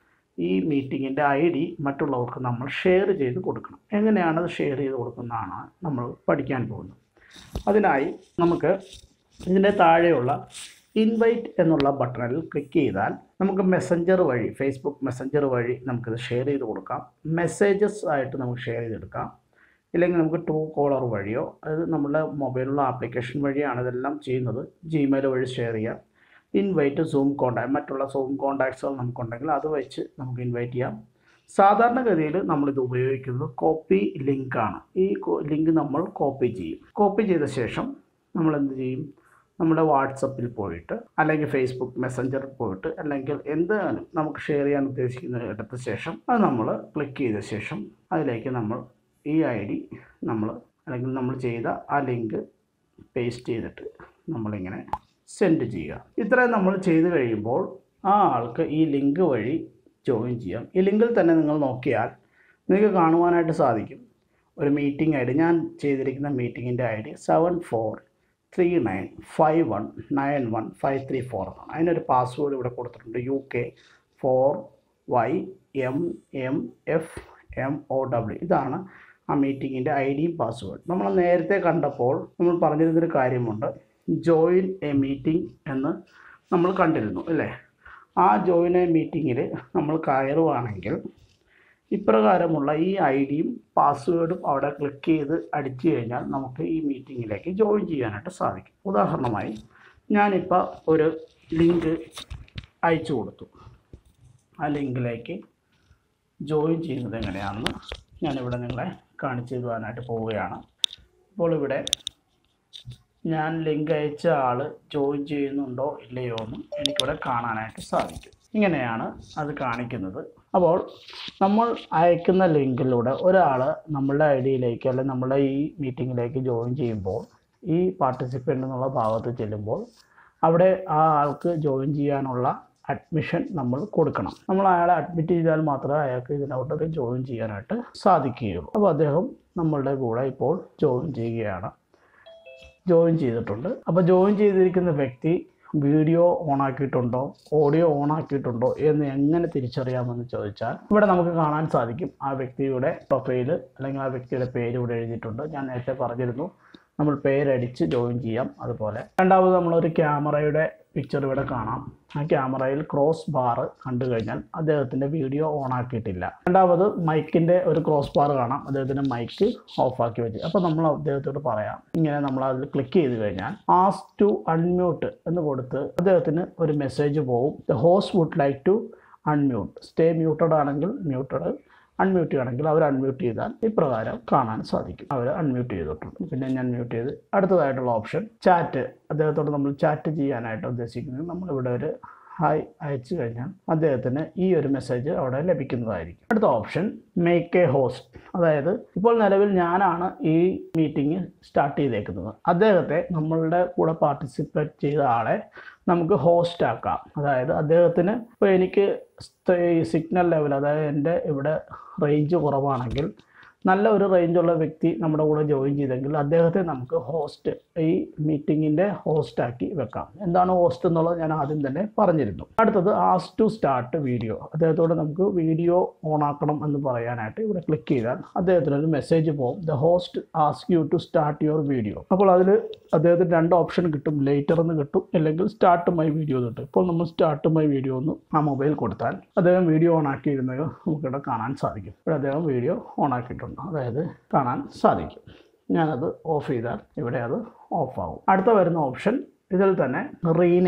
ഈ മീറ്റിങ്ങിൻ്റെ ഐ ഡി മറ്റുള്ളവർക്ക് നമ്മൾ ഷെയർ ചെയ്ത് കൊടുക്കണം എങ്ങനെയാണ് അത് ഷെയർ ചെയ്ത് കൊടുക്കുന്നതാണ് നമ്മൾ പഠിക്കാൻ പോകുന്നത് അതിനായി നമുക്ക് ഇതിൻ്റെ താഴെയുള്ള ഇൻവൈറ്റ് എന്നുള്ള ബട്ടണിൽ ക്ലിക്ക് ചെയ്താൽ നമുക്ക് മെസ്സഞ്ചർ വഴി ഫേസ്ബുക്ക് മെസ്സഞ്ചർ വഴി നമുക്കിത് ഷെയർ ചെയ്ത് കൊടുക്കാം മെസ്സേജസ് ആയിട്ട് നമുക്ക് ഷെയർ ചെയ്തെടുക്കാം ഇല്ലെങ്കിൽ നമുക്ക് ടൂ കോളർ വഴിയോ അത് നമ്മുടെ മൊബൈലുള്ള ആപ്ലിക്കേഷൻ വഴിയാണ് ഇതെല്ലാം ചെയ്യുന്നത് ജിമെയിൽ വഴി ഷെയർ ചെയ്യാം ഇൻവൈറ്റ് സൂം കോണ്ടാക്ട് മറ്റുള്ള സൂം കോണ്ടാക്ട്സുകൾ നമുക്കുണ്ടെങ്കിൽ അത് വെച്ച് നമുക്ക് ഇൻവൈറ്റ് ചെയ്യാം സാധാരണഗതിയിൽ നമ്മളിത് ഉപയോഗിക്കുന്നത് കോപ്പി ലിങ്കാണ് ഈ ലിങ്ക് നമ്മൾ കോപ്പി ചെയ്യും കോപ്പി ചെയ്ത ശേഷം നമ്മൾ എന്ത് ചെയ്യും നമ്മുടെ വാട്സപ്പിൽ പോയിട്ട് അല്ലെങ്കിൽ ഫേസ്ബുക്ക് മെസ്സഞ്ചറിൽ പോയിട്ട് അല്ലെങ്കിൽ എന്തായാലും നമുക്ക് ഷെയർ ചെയ്യാൻ ഉദ്ദേശിക്കുന്ന എടുത്ത ശേഷം അത് നമ്മൾ ക്ലിക്ക് ചെയ്ത ശേഷം അതിലേക്ക് നമ്മൾ ഈ ഐ ഡി നമ്മൾ അല്ലെങ്കിൽ നമ്മൾ ചെയ്ത ആ ലിങ്ക് പേസ്റ്റ് ചെയ്തിട്ട് നമ്മളിങ്ങനെ സെൻഡ് ചെയ്യുക ഇത്രയും നമ്മൾ ചെയ്ത് കഴിയുമ്പോൾ ആ ആൾക്ക് ഈ ലിങ്ക് വഴി ജോയിൻ ചെയ്യാം ഈ ലിങ്കിൽ തന്നെ നിങ്ങൾ നോക്കിയാൽ നിങ്ങൾക്ക് കാണുവാനായിട്ട് സാധിക്കും ഒരു മീറ്റിംഗ് ഐ ഡി ഞാൻ ചെയ്തിരിക്കുന്ന മീറ്റിങ്ങിൻ്റെ I D seven four three nine five one nine one five three four എന്നാണ് അതിനൊരു പാസ്വേഡ് ഇവിടെ കൊടുത്തിട്ടുണ്ട് U K four Y M M F M O W ഇതാണ് ആ മീറ്റിങ്ങിൻ്റെ ഐ ഡിയും പാസ്വേഡ് നമ്മൾ നേരത്തെ കണ്ടപ്പോൾ നമ്മൾ പറഞ്ഞിരുന്നൊരു കാര്യമുണ്ട് ജോയിൻ എ മീറ്റിംഗ് എന്ന് നമ്മൾ കണ്ടിരുന്നു അല്ലേ ആ ജോയിൻ എ മീറ്റിങ്ങിൽ നമ്മൾ കയറുവാണെങ്കിൽ ഇപ്രകാരമുള്ള ഈ ഐ ഡിയും പാസ്വേഡും അവിടെ ക്ലിക്ക് ചെയ്ത് അടിച്ചു കഴിഞ്ഞാൽ നമുക്ക് ഈ മീറ്റിങ്ങിലേക്ക് ജോയിൻ ചെയ്യാനായിട്ട് സാധിക്കും ഉദാഹരണമായി ഞാനിപ്പോൾ ഒരു ലിങ്ക് അയച്ചു കൊടുത്തു ആ ലിങ്കിലേക്ക് ജോയിൻ ചെയ്യുന്നത് എങ്ങനെയാണെന്ന് ഞാനിവിടെ നിങ്ങളെ കാണിച്ചു തരുവാനായിട്ട് പോവുകയാണ് ഇപ്പോൾ ഇവിടെ ഞാൻ ലിങ്ക് അയച്ച ആൾ ജോയിൻ ചെയ്യുന്നുണ്ടോ ഇല്ലയോ എന്നും എനിക്കിവിടെ കാണാനായിട്ട് സാധിക്കും ഇങ്ങനെയാണ് അത് കാണിക്കുന്നത് അപ്പോൾ നമ്മൾ അയക്കുന്ന ലിങ്കിലൂടെ ഒരാൾ നമ്മളുടെ ഐ ഡിയിലേക്ക് അല്ലെങ്കിൽ നമ്മുടെ ഈ മീറ്റിങ്ങിലേക്ക് ജോയിൻ ചെയ്യുമ്പോൾ ഈ പാർട്ടിസിപ്പൻ്റ് എന്നുള്ള ഭാഗത്ത് ചെല്ലുമ്പോൾ അവിടെ ആ ആൾക്ക് ജോയിൻ ചെയ്യാനുള്ള അഡ്മിഷൻ നമ്മൾ കൊടുക്കണം നമ്മൾ അയാളെ അഡ്മിറ്റ് ചെയ്താൽ മാത്രമേ അയാൾക്ക് ഇതിനകത്ത് ജോയിൻ ചെയ്യാനായിട്ട് സാധിക്കുകയുള്ളൂ അപ്പോൾ അദ്ദേഹം നമ്മളുടെ കൂടെ ഇപ്പോൾ ജോയിൻ ചെയ്യുകയാണ് ജോയിൻ ചെയ്തിട്ടുണ്ട് അപ്പോൾ ജോയിൻ ചെയ്തിരിക്കുന്ന വ്യക്തി വീഡിയോ ഓൺ ആക്കിയിട്ടുണ്ടോ ഓഡിയോ ഓൺ ആക്കിയിട്ടുണ്ടോ എന്ന് എങ്ങനെ തിരിച്ചറിയാമെന്ന് ചോദിച്ചാൽ ഇവിടെ നമുക്ക് കാണാൻ സാധിക്കും ആ വ്യക്തിയുടെ പ്രൊഫൈല് അല്ലെങ്കിൽ ആ വ്യക്തിയുടെ പേര് ഇവിടെ എഴുതിയിട്ടുണ്ട് ഞാൻ നേരത്തെ പറഞ്ഞിരുന്നു നമ്മൾ പേരടിച്ച് ജോയിൻ ചെയ്യാം അതുപോലെ രണ്ടാമത് നമ്മളൊരു ക്യാമറയുടെ പിക്ചർ ഇവിടെ കാണാം ആ ക്യാമറയിൽ ക്രോസ് ബാർ കണ്ടു കഴിഞ്ഞാൽ അദ്ദേഹത്തിൻ്റെ വീഡിയോ ഓൺ ആക്കിയിട്ടില്ല രണ്ടാമത് മൈക്കിൻ്റെ ഒരു ക്രോസ് ബാർ കാണാം അദ്ദേഹത്തിൻ്റെ മൈക്ക് ഓഫ് ആക്കി വെച്ച് അപ്പോൾ നമ്മൾ അദ്ദേഹത്തോട് പറയാം ഇങ്ങനെ നമ്മൾ അതിൽ ക്ലിക്ക് ചെയ്ത് കഴിഞ്ഞാൽ ആസ് ടു അൺമ്യൂട്ട് എന്ന് കൊടുത്ത് അദ്ദേഹത്തിന് ഒരു മെസ്സേജ് പോകും the host would like to unmute stay muted ആണെങ്കിൽ മ്യൂട്ടഡ് അൺമ്യൂട്ട് ചെയ്യണമെങ്കിൽ അവർ അൺമ്യൂട്ട് ചെയ്താൽ ഇപ്രകാരം കാണാൻ സാധിക്കും അവർ അൺമ്യൂട്ട് ചെയ്തിട്ടുണ്ട് പിന്നെ ഞാൻ മ്യൂട്ട് ചെയ്ത് അടുത്തതായിട്ടുള്ള ഓപ്ഷൻ ചാറ്റ് അദ്ദേഹത്തോട് നമ്മൾ ചാറ്റ് ചെയ്യാനായിട്ട് ഉദ്ദേശിക്കുന്നത് നമ്മളിവിടെ ഒരു ഹായ് അയച്ചു കഴിഞ്ഞാൽ അദ്ദേഹത്തിന് ഈ ഒരു മെസ്സേജ് അവിടെ ലഭിക്കുന്നതായിരിക്കും അടുത്ത ഓപ്ഷൻ മേക്ക് എ ഹോസ്റ്റ് അതായത് ഇപ്പോൾ നിലവിൽ ഞാനാണ് ഈ മീറ്റിംഗ് സ്റ്റാർട്ട് ചെയ്തേക്കുന്നത് അദ്ദേഹത്തെ നമ്മളുടെ കൂടെ പാർട്ടിസിപ്പേറ്റ് ചെയ്ത ആളെ നമുക്ക് ഹോസ്റ്റ് ആക്കാം അതായത് അദ്ദേഹത്തിന് ഇപ്പോൾ എനിക്ക് സിഗ്നൽ ലെവൽ അതായത് എൻ്റെ ഇവിടെ റേഞ്ച് കുറവാണെങ്കിൽ നല്ല ഒരു റേഞ്ചുള്ള വ്യക്തി നമ്മുടെ കൂടെ ജോയിൻ ചെയ്തെങ്കിൽ അദ്ദേഹത്തെ നമുക്ക് ഹോസ്റ്റ് ഈ മീറ്റിങ്ങിൻ്റെ ഹോസ്റ്റാക്കി വെക്കാം എന്താണ് ഹോസ്റ്റ് എന്നുള്ളത് ഞാൻ ആദ്യം തന്നെ പറഞ്ഞിരുന്നു അടുത്തത് ആസ് ടു സ്റ്റാർട്ട് വീഡിയോ അദ്ദേഹത്തോട് നമുക്ക് വീഡിയോ ഓൺ ആക്കണം എന്ന് പറയാനായിട്ട് ഇവിടെ ക്ലിക്ക് ചെയ്താൽ അദ്ദേഹത്തിന് ഒരു മെസ്സേജ് പോകും the host ask you to start your video അപ്പോൾ അതിൽ അദ്ദേഹത്തിന് രണ്ട് ഓപ്ഷൻ കിട്ടും ലേറ്റർ എന്ന് കിട്ടും അല്ലെങ്കിൽ സ്റ്റാർട്ട് മൈ വീഡിയോ എന്ന് കിട്ടും ഇപ്പോൾ നമ്മൾ സ്റ്റാർട്ട് മൈ വീഡിയോ എന്ന് ആ മൊബൈൽ കൊടുത്താൽ അദ്ദേഹം വീഡിയോ ഓൺ ആക്കിയിരുന്നത് നമുക്കിവിടെ കാണാൻ സാധിക്കും ഇവിടെ അദ്ദേഹം വീഡിയോ ഓൺ ആക്കിയിട്ടുണ്ട് അതായത് കാണാൻ സാധിക്കും ഞാനത് ഓഫ് ചെയ്താൽ ഇവിടെ അത് ഓഫ് ആവും അടുത്ത വരുന്ന ഓപ്ഷൻ ഇതിൽ തന്നെ റീനെയിം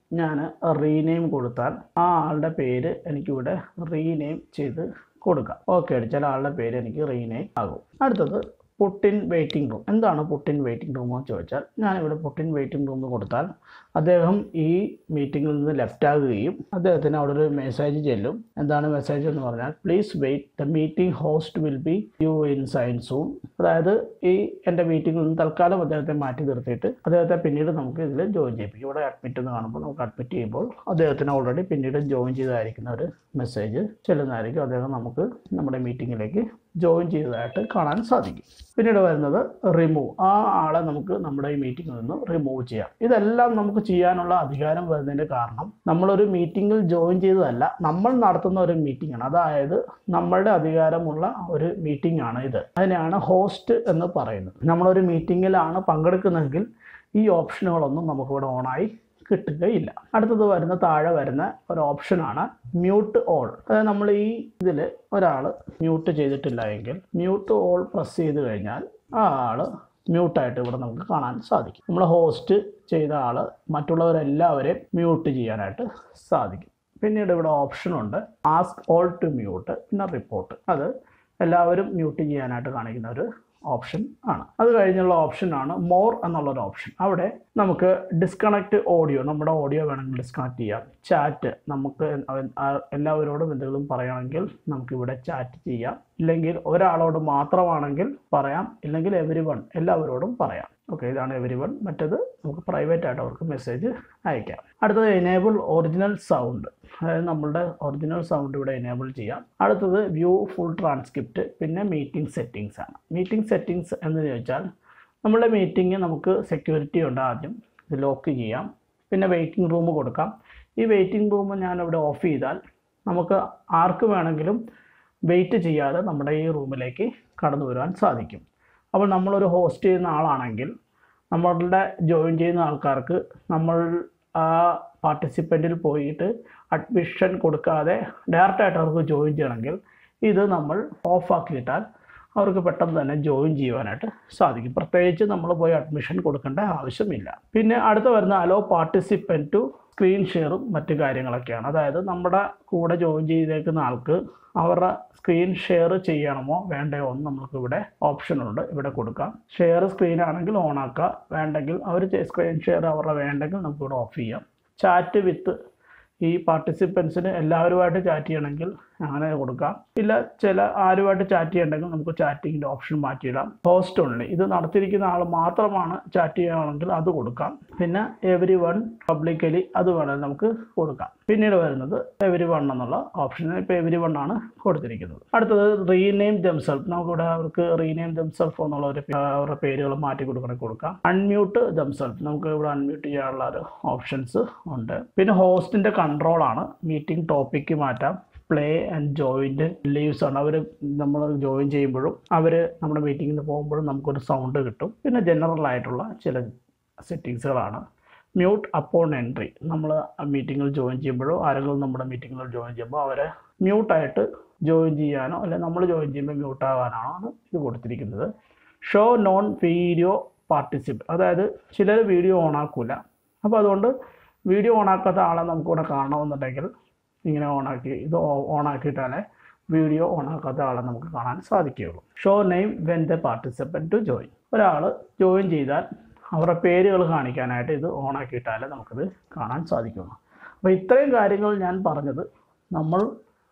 ഞാൻ റീനെയിം കൊടുത്താൽ ആ ആളുടെ പേര് എനിക്കിവിടെ റീനെയിം ചെയ്ത് കൊടുക്കാം ഓക്കെ അടിച്ചാൽ ആളുടെ പേര് എനിക്ക് റീനെയിം ആകും അടുത്തത് പുട്ടിൻ വെയിറ്റിംഗ് റൂം എന്താണ് പുട്ടിൻ വെയിറ്റിംഗ് റൂം എന്ന് ചോദിച്ചാൽ ഞാനിവിടെ പുട്ടിൻ വെയിറ്റിംഗ് റൂം കൊടുത്താൽ അദ്ദേഹം ഈ മീറ്റിങ്ങിൽ നിന്ന് ലെഫ്റ്റ് ആകുകയും അദ്ദേഹത്തിന് അവിടെ ഒരു മെസ്സേജ് ചെല്ലും എന്താണ് മെസ്സേജ് എന്ന് പറഞ്ഞാൽ please wait the meeting host will be you in sign soon അതായത് ഈ എൻ്റെ മീറ്റിങ്ങിൽ നിന്ന് തൽക്കാലം അദ്ദേഹത്തെ മാറ്റി നിർത്തിയിട്ട് അദ്ദേഹത്തെ പിന്നീട് നമുക്ക് ഇതിൽ ജോയിൻ ചെയ്യിപ്പിക്കും ഇവിടെ അഡ്മിറ്റ് എന്ന് കാണുമ്പോൾ നമുക്ക് അഡ്മിറ്റ് ചെയ്യുമ്പോൾ അദ്ദേഹത്തിന് ഓൾറെഡി പിന്നീട് ജോയിൻ ചെയ്തതായിരിക്കുന്ന ഒരു മെസ്സേജ് ചെല്ലുന്നതായിരിക്കും അദ്ദേഹം നമുക്ക് നമ്മുടെ മീറ്റിങ്ങിലേക്ക് ജോയിൻ ചെയ്തതായിട്ട് കാണാൻ സാധിക്കും പിന്നീട് വരുന്നത് റിമൂവ് ആ ആളെ നമുക്ക് നമ്മുടെ ഈ മീറ്റിങ്ങിൽ നിന്ന് റിമൂവ് ചെയ്യാം ഇതെല്ലാം നമുക്ക് ചെയ്യാനുള്ള അധികാരം വരുന്നതിൻ്റെ കാരണം നമ്മളൊരു മീറ്റിങ്ങിൽ ജോയിൻ ചെയ്തതല്ല നമ്മൾ നടത്തുന്ന ഒരു മീറ്റിംഗ് ആണ് അതായത് നമ്മളുടെ അധികാരമുള്ള ഒരു മീറ്റിംഗ് ആണ് ഇത് അതിനെയാണ് ഹോസ്റ്റ് എന്ന് പറയുന്നത് നമ്മളൊരു മീറ്റിങ്ങിലാണ് പങ്കെടുക്കുന്നതെങ്കിൽ ഈ ഓപ്ഷനുകളൊന്നും നമുക്കിവിടെ ഓണായി കിട്ടുകയില്ല അടുത്തത് വരുന്ന താഴെ വരുന്ന ഒരു ഓപ്ഷനാണ് മ്യൂട്ട് ഓൾ അതായത് നമ്മൾ ഈ ഇതിൽ ഒരാൾ മ്യൂട്ട് ചെയ്തിട്ടില്ല എങ്കിൽ മ്യൂട്ട് ഓൾ പ്രസ് ചെയ്ത് കഴിഞ്ഞാൽ ആ ആൾ മ്യൂട്ടായിട്ട് ഇവിടെ നമുക്ക് കാണാൻ സാധിക്കും നമ്മൾ ഹോസ്റ്റ് ചെയ്ത ആൾ മറ്റുള്ളവരെല്ലാവരെയും മ്യൂട്ട് ചെയ്യാനായിട്ട് സാധിക്കും പിന്നീട് ഇവിടെ ഓപ്ഷനുണ്ട് ആസ്ക് ഓൾ ടു മ്യൂട്ട് പിന്നെ റിപ്പോർട്ട് അത് എല്ലാവരും മ്യൂട്ട് ചെയ്യാനായിട്ട് കാണിക്കുന്ന ഒരു ഓപ്ഷൻ ആണ് അത് കഴിഞ്ഞുള്ള ഓപ്ഷനാണ് മോർ എന്നുള്ളൊരു ഓപ്ഷൻ അവിടെ നമുക്ക് ഡിസ്കണക്ട് ഓഡിയോ നമ്മുടെ ഓഡിയോ വേണമെങ്കിൽ ഡിസ്കണക്ട് ചെയ്യാം ചാറ്റ് നമുക്ക് എല്ലാവരോടും എന്തെങ്കിലും പറയണമെങ്കിൽ നമുക്കിവിടെ ചാറ്റ് ചെയ്യാം ഇല്ലെങ്കിൽ ഒരാളോട് മാത്രമാണെങ്കിൽ പറയാം ഇല്ലെങ്കിൽ എവരി വൺ എല്ലാവരോടും പറയാം ഓക്കെ ഇതാണ് എവരി വൺ മറ്റത് നമുക്ക് പ്രൈവറ്റ് ആയിട്ട് അവർക്ക് മെസ്സേജ് അയക്കാം അടുത്തത് എനേബിൾ ഒറിജിനൽ സൗണ്ട് അതായത് നമ്മളുടെ ഒറിജിനൽ സൗണ്ട് ഇവിടെ എനേബിൾ ചെയ്യാം അടുത്തത് വ്യൂ ഫുൾ ട്രാൻസ്ക്രിപ്റ്റ് പിന്നെ മീറ്റിംഗ് സെറ്റിങ്സ് ആണ് മീറ്റിംഗ് സെറ്റിങ്സ് എന്ന് ചോദിച്ചാൽ നമ്മളുടെ മീറ്റിംഗ് നമുക്ക് സെക്യൂരിറ്റി ഉണ്ട് ആദ്യം ഇത് ലോക്ക് ചെയ്യാം പിന്നെ വെയിറ്റിംഗ് റൂം കൊടുക്കാം ഈ വെയിറ്റിംഗ് റൂം ഞാനിവിടെ ഓഫ് ചെയ്താൽ നമുക്ക് ആർക്ക് വേണമെങ്കിലും വെയിറ്റ് ചെയ്യാതെ നമ്മുടെ ഈ റൂമിലേക്ക് കടന്നു വരുവാൻ സാധിക്കും അപ്പോൾ നമ്മളൊരു ഹോസ്റ്റ് ചെയ്യുന്ന ആളാണെങ്കിൽ നമ്മളുടെ ജോയിൻ ചെയ്യുന്ന ആൾക്കാർക്ക് നമ്മൾ ആ പാർട്ടിസിപ്പൻറ്റിൽ പോയിട്ട് അഡ്മിഷൻ കൊടുക്കാതെ ഡയറക്റ്റായിട്ട് അവർക്ക് ജോയിൻ ചെയ്യണമെങ്കിൽ ഇത് നമ്മൾ ഓഫാക്കിയിട്ടാൽ അവർക്ക് പെട്ടെന്ന് തന്നെ ജോയിൻ ചെയ്യുവാനായിട്ട് സാധിക്കും പ്രത്യേകിച്ച് നമ്മൾ പോയി അഡ്മിഷൻ കൊടുക്കേണ്ട ആവശ്യമില്ല പിന്നെ അടുത്ത വരുന്ന അലോ പാർട്ടിസിപ്പൻറ്റ് ടു സ്ക്രീൻ ഷെയറും മറ്റു കാര്യങ്ങളൊക്കെയാണ് അതായത് നമ്മുടെ കൂടെ ജോയിൻ ചെയ്തേക്കുന്ന ആൾക്ക് അവരുടെ സ്ക്രീൻ ഷെയർ ചെയ്യണമോ വേണ്ടയോ എന്ന് നമുക്ക് ഇവിടെ ഓപ്ഷൻ ഉണ്ട് ഇവിടെ കൊടുക്കാം ഷെയർ സ്ക്രീൻ ആണെങ്കിൽ ഓൺ ആക്കുക വേണ്ടെങ്കിൽ അവർ സ്ക്രീൻ ഷെയർ അവരുടെ വേണ്ടെങ്കിൽ നമുക്ക് ഇവിടെ ഓഫ് ചെയ്യാം ചാറ്റ് വിത്ത് ഈ പാർട്ടിസിപ്പൻസിന് എല്ലാവരുമായിട്ട് ചാറ്റ് ചെയ്യണമെങ്കിൽ അങ്ങനെ കൊടുക്കാം ഇല്ല ചില ആരുമായിട്ട് ചാറ്റ് ചെയ്യണമെങ്കിൽ നമുക്ക് ചാറ്റിങ്ങിൻ്റെ ഓപ്ഷൻ മാറ്റിയിടാം ഹോസ്റ്റ് ഉണ്ട് ഇത് നടത്തിയിരിക്കുന്ന ആൾ മാത്രമാണ് ചാറ്റ് ചെയ്യുകയാണെങ്കിൽ അത് കൊടുക്കാം പിന്നെ എവരി വൺ പബ്ലിക്കലി അത് വേണമെങ്കിൽ നമുക്ക് കൊടുക്കാം പിന്നീട് വരുന്നത് എവരി വൺ എന്നുള്ള ഓപ്ഷൻ ഇപ്പോൾ എവരി വൺ ആണ് കൊടുത്തിരിക്കുന്നത് അടുത്തത് റീനെയിം ദംസെൽഫ് നമുക്കിവിടെ അവർക്ക് റീനെയിം ദംസെൽഫ് എന്നുള്ള ഒരു പേ- അവരുടെ പേരുകൾ മാറ്റി കൊടുക്കണമെങ്കിൽ കൊടുക്കാം അൺമ്യൂട്ട് ദംസെൽഫ് നമുക്ക് ഇവിടെ അൺമ്യൂട്ട് ചെയ്യാനുള്ള ഒരു ഓപ്ഷൻസ് ഉണ്ട് പിന്നെ ഹോസ്റ്റിൻ്റെ കൺട്രോളാണ് മീറ്റിംഗ് ടോപ്പിക്ക് മാറ്റാം പ്ലേ ആൻഡ് ജോയിൻ്റ് ലീവ്സ് ആണ് അവർ നമ്മൾ ജോയിൻ ചെയ്യുമ്പോഴും അവർ നമ്മുടെ മീറ്റിങ്ങിന് പോകുമ്പോഴും നമുക്കൊരു സൗണ്ട് കിട്ടും പിന്നെ ജനറൽ ആയിട്ടുള്ള ചില സെറ്റിങ്സുകളാണ് മ്യൂട്ട് അപ്പോൺ എൻട്രി നമ്മൾ മീറ്റിങ്ങിൽ ജോയിൻ ചെയ്യുമ്പോഴോ ആരെങ്കിലും നമ്മുടെ മീറ്റിങ്ങിൽ ജോയിൻ ചെയ്യുമ്പോൾ അവരെ മ്യൂട്ടായിട്ട് ജോയിൻ ചെയ്യാനോ അല്ലെങ്കിൽ നമ്മൾ ജോയിൻ ചെയ്യുമ്പോൾ മ്യൂട്ട് ആവാനാണ് ഇത് കൊടുത്തിരിക്കുന്നത് ഷോ നോൺ വീഡിയോ പാർട്ടിസിപ്പറ്റ് അതായത് ചിലർ വീഡിയോ ഓൺ ആക്കൂല അപ്പോൾ അതുകൊണ്ട് വീഡിയോ ഓൺ ആക്കാത്ത ആളെ നമുക്കിവിടെ കാണണമെന്നുണ്ടെങ്കിൽ ഇങ്ങനെ ഓണാക്കി ഇത് ഓൺ ആക്കിയിട്ടാലേ വീഡിയോ ഓൺ ആക്കാത്ത ആളെ നമുക്ക് കാണാൻ സാധിക്കുകയുള്ളൂ show name when the participant to join ഒരാൾ ജോയിൻ ചെയ്താൽ അവരുടെ പേരുകൾ കാണിക്കാനായിട്ട് ഇത് ഓൺ ആക്കിയിട്ടാലേ നമുക്കിത് കാണാൻ സാധിക്കുള്ളൂ അപ്പോൾ ഇത്രയും കാര്യങ്ങൾ ഞാൻ പറഞ്ഞത് നമ്മൾ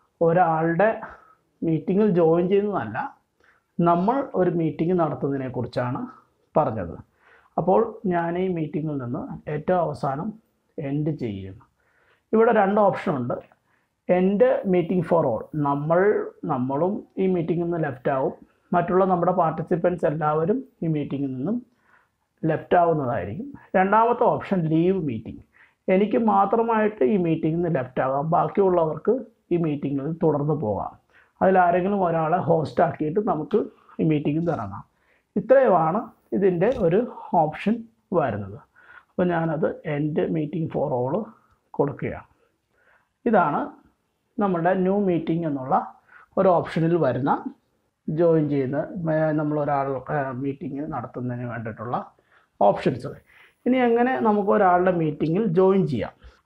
ഒരാളുടെ മീറ്റിങ്ങിൽ ജോയിൻ ചെയ്യുന്നതല്ല നമ്മൾ ഒരു മീറ്റിംഗ് നടത്തുന്നതിനെ കുറിച്ചാണ് പറഞ്ഞത് അപ്പോൾ ഞാൻ ഈ മീറ്റിങ്ങിൽ നിന്ന് ഏറ്റവും അവസാനം എൻഡ് ചെയ്യുന്നു ഇവിടെ രണ്ട് ഓപ്ഷൻ ഉണ്ട് എൻ്റെ മീറ്റിംഗ് ഫോർ ഓൾ നമ്മൾ നമ്മളും ഈ മീറ്റിങ്ങിൽ നിന്ന് ലെഫ്റ്റ് ആവും മറ്റുള്ള നമ്മുടെ പാർട്ടിസിപ്പൻസ് എല്ലാവരും ഈ മീറ്റിങ്ങിൽ നിന്നും ലെഫ്റ്റ് ആവുന്നതായിരിക്കും രണ്ടാമത്തെ ഓപ്ഷൻ ലീവ് മീറ്റിംഗ് എനിക്ക് മാത്രമായിട്ട് ഈ മീറ്റിങ്ങിൽ നിന്ന് ലെഫ്റ്റ് ആകാം ബാക്കിയുള്ളവർക്ക് ഈ മീറ്റിങ്ങിൽ തുടർന്ന് പോകാം അതിലാരെങ്കിലും ഒരാളെ ഹോസ്റ്റ് ആക്കിയിട്ട് നമുക്ക് ഈ മീറ്റിങ്ങിൽ നിന്ന് ഇറങ്ങാം ഇത്രയുമാണ് ഇതിൻ്റെ ഒരു ഓപ്ഷൻ വരുന്നത് അപ്പോൾ ഞാനത് എൻ്റെ മീറ്റിംഗ് ഫോർ ഓൾ കൊടുക്കുകയാണ് ഇതാണ് നമ്മുടെ ന്യൂ മീറ്റിംഗ് എന്നുള്ള ഒരു ഓപ്ഷനിൽ വരുന്ന ജോയിൻ ചെയ്യുന്ന മേ- നമ്മൾ ഒരാൾ മീറ്റിംഗ് നടത്തുന്നതിന് വേണ്ടിയിട്ടുള്ള ഓപ്ഷൻസ് ഇനി എങ്ങനെ നമുക്ക് ഒരാളുടെ മീറ്റിങ്ങിൽ ജോയിൻ ചെയ്യാം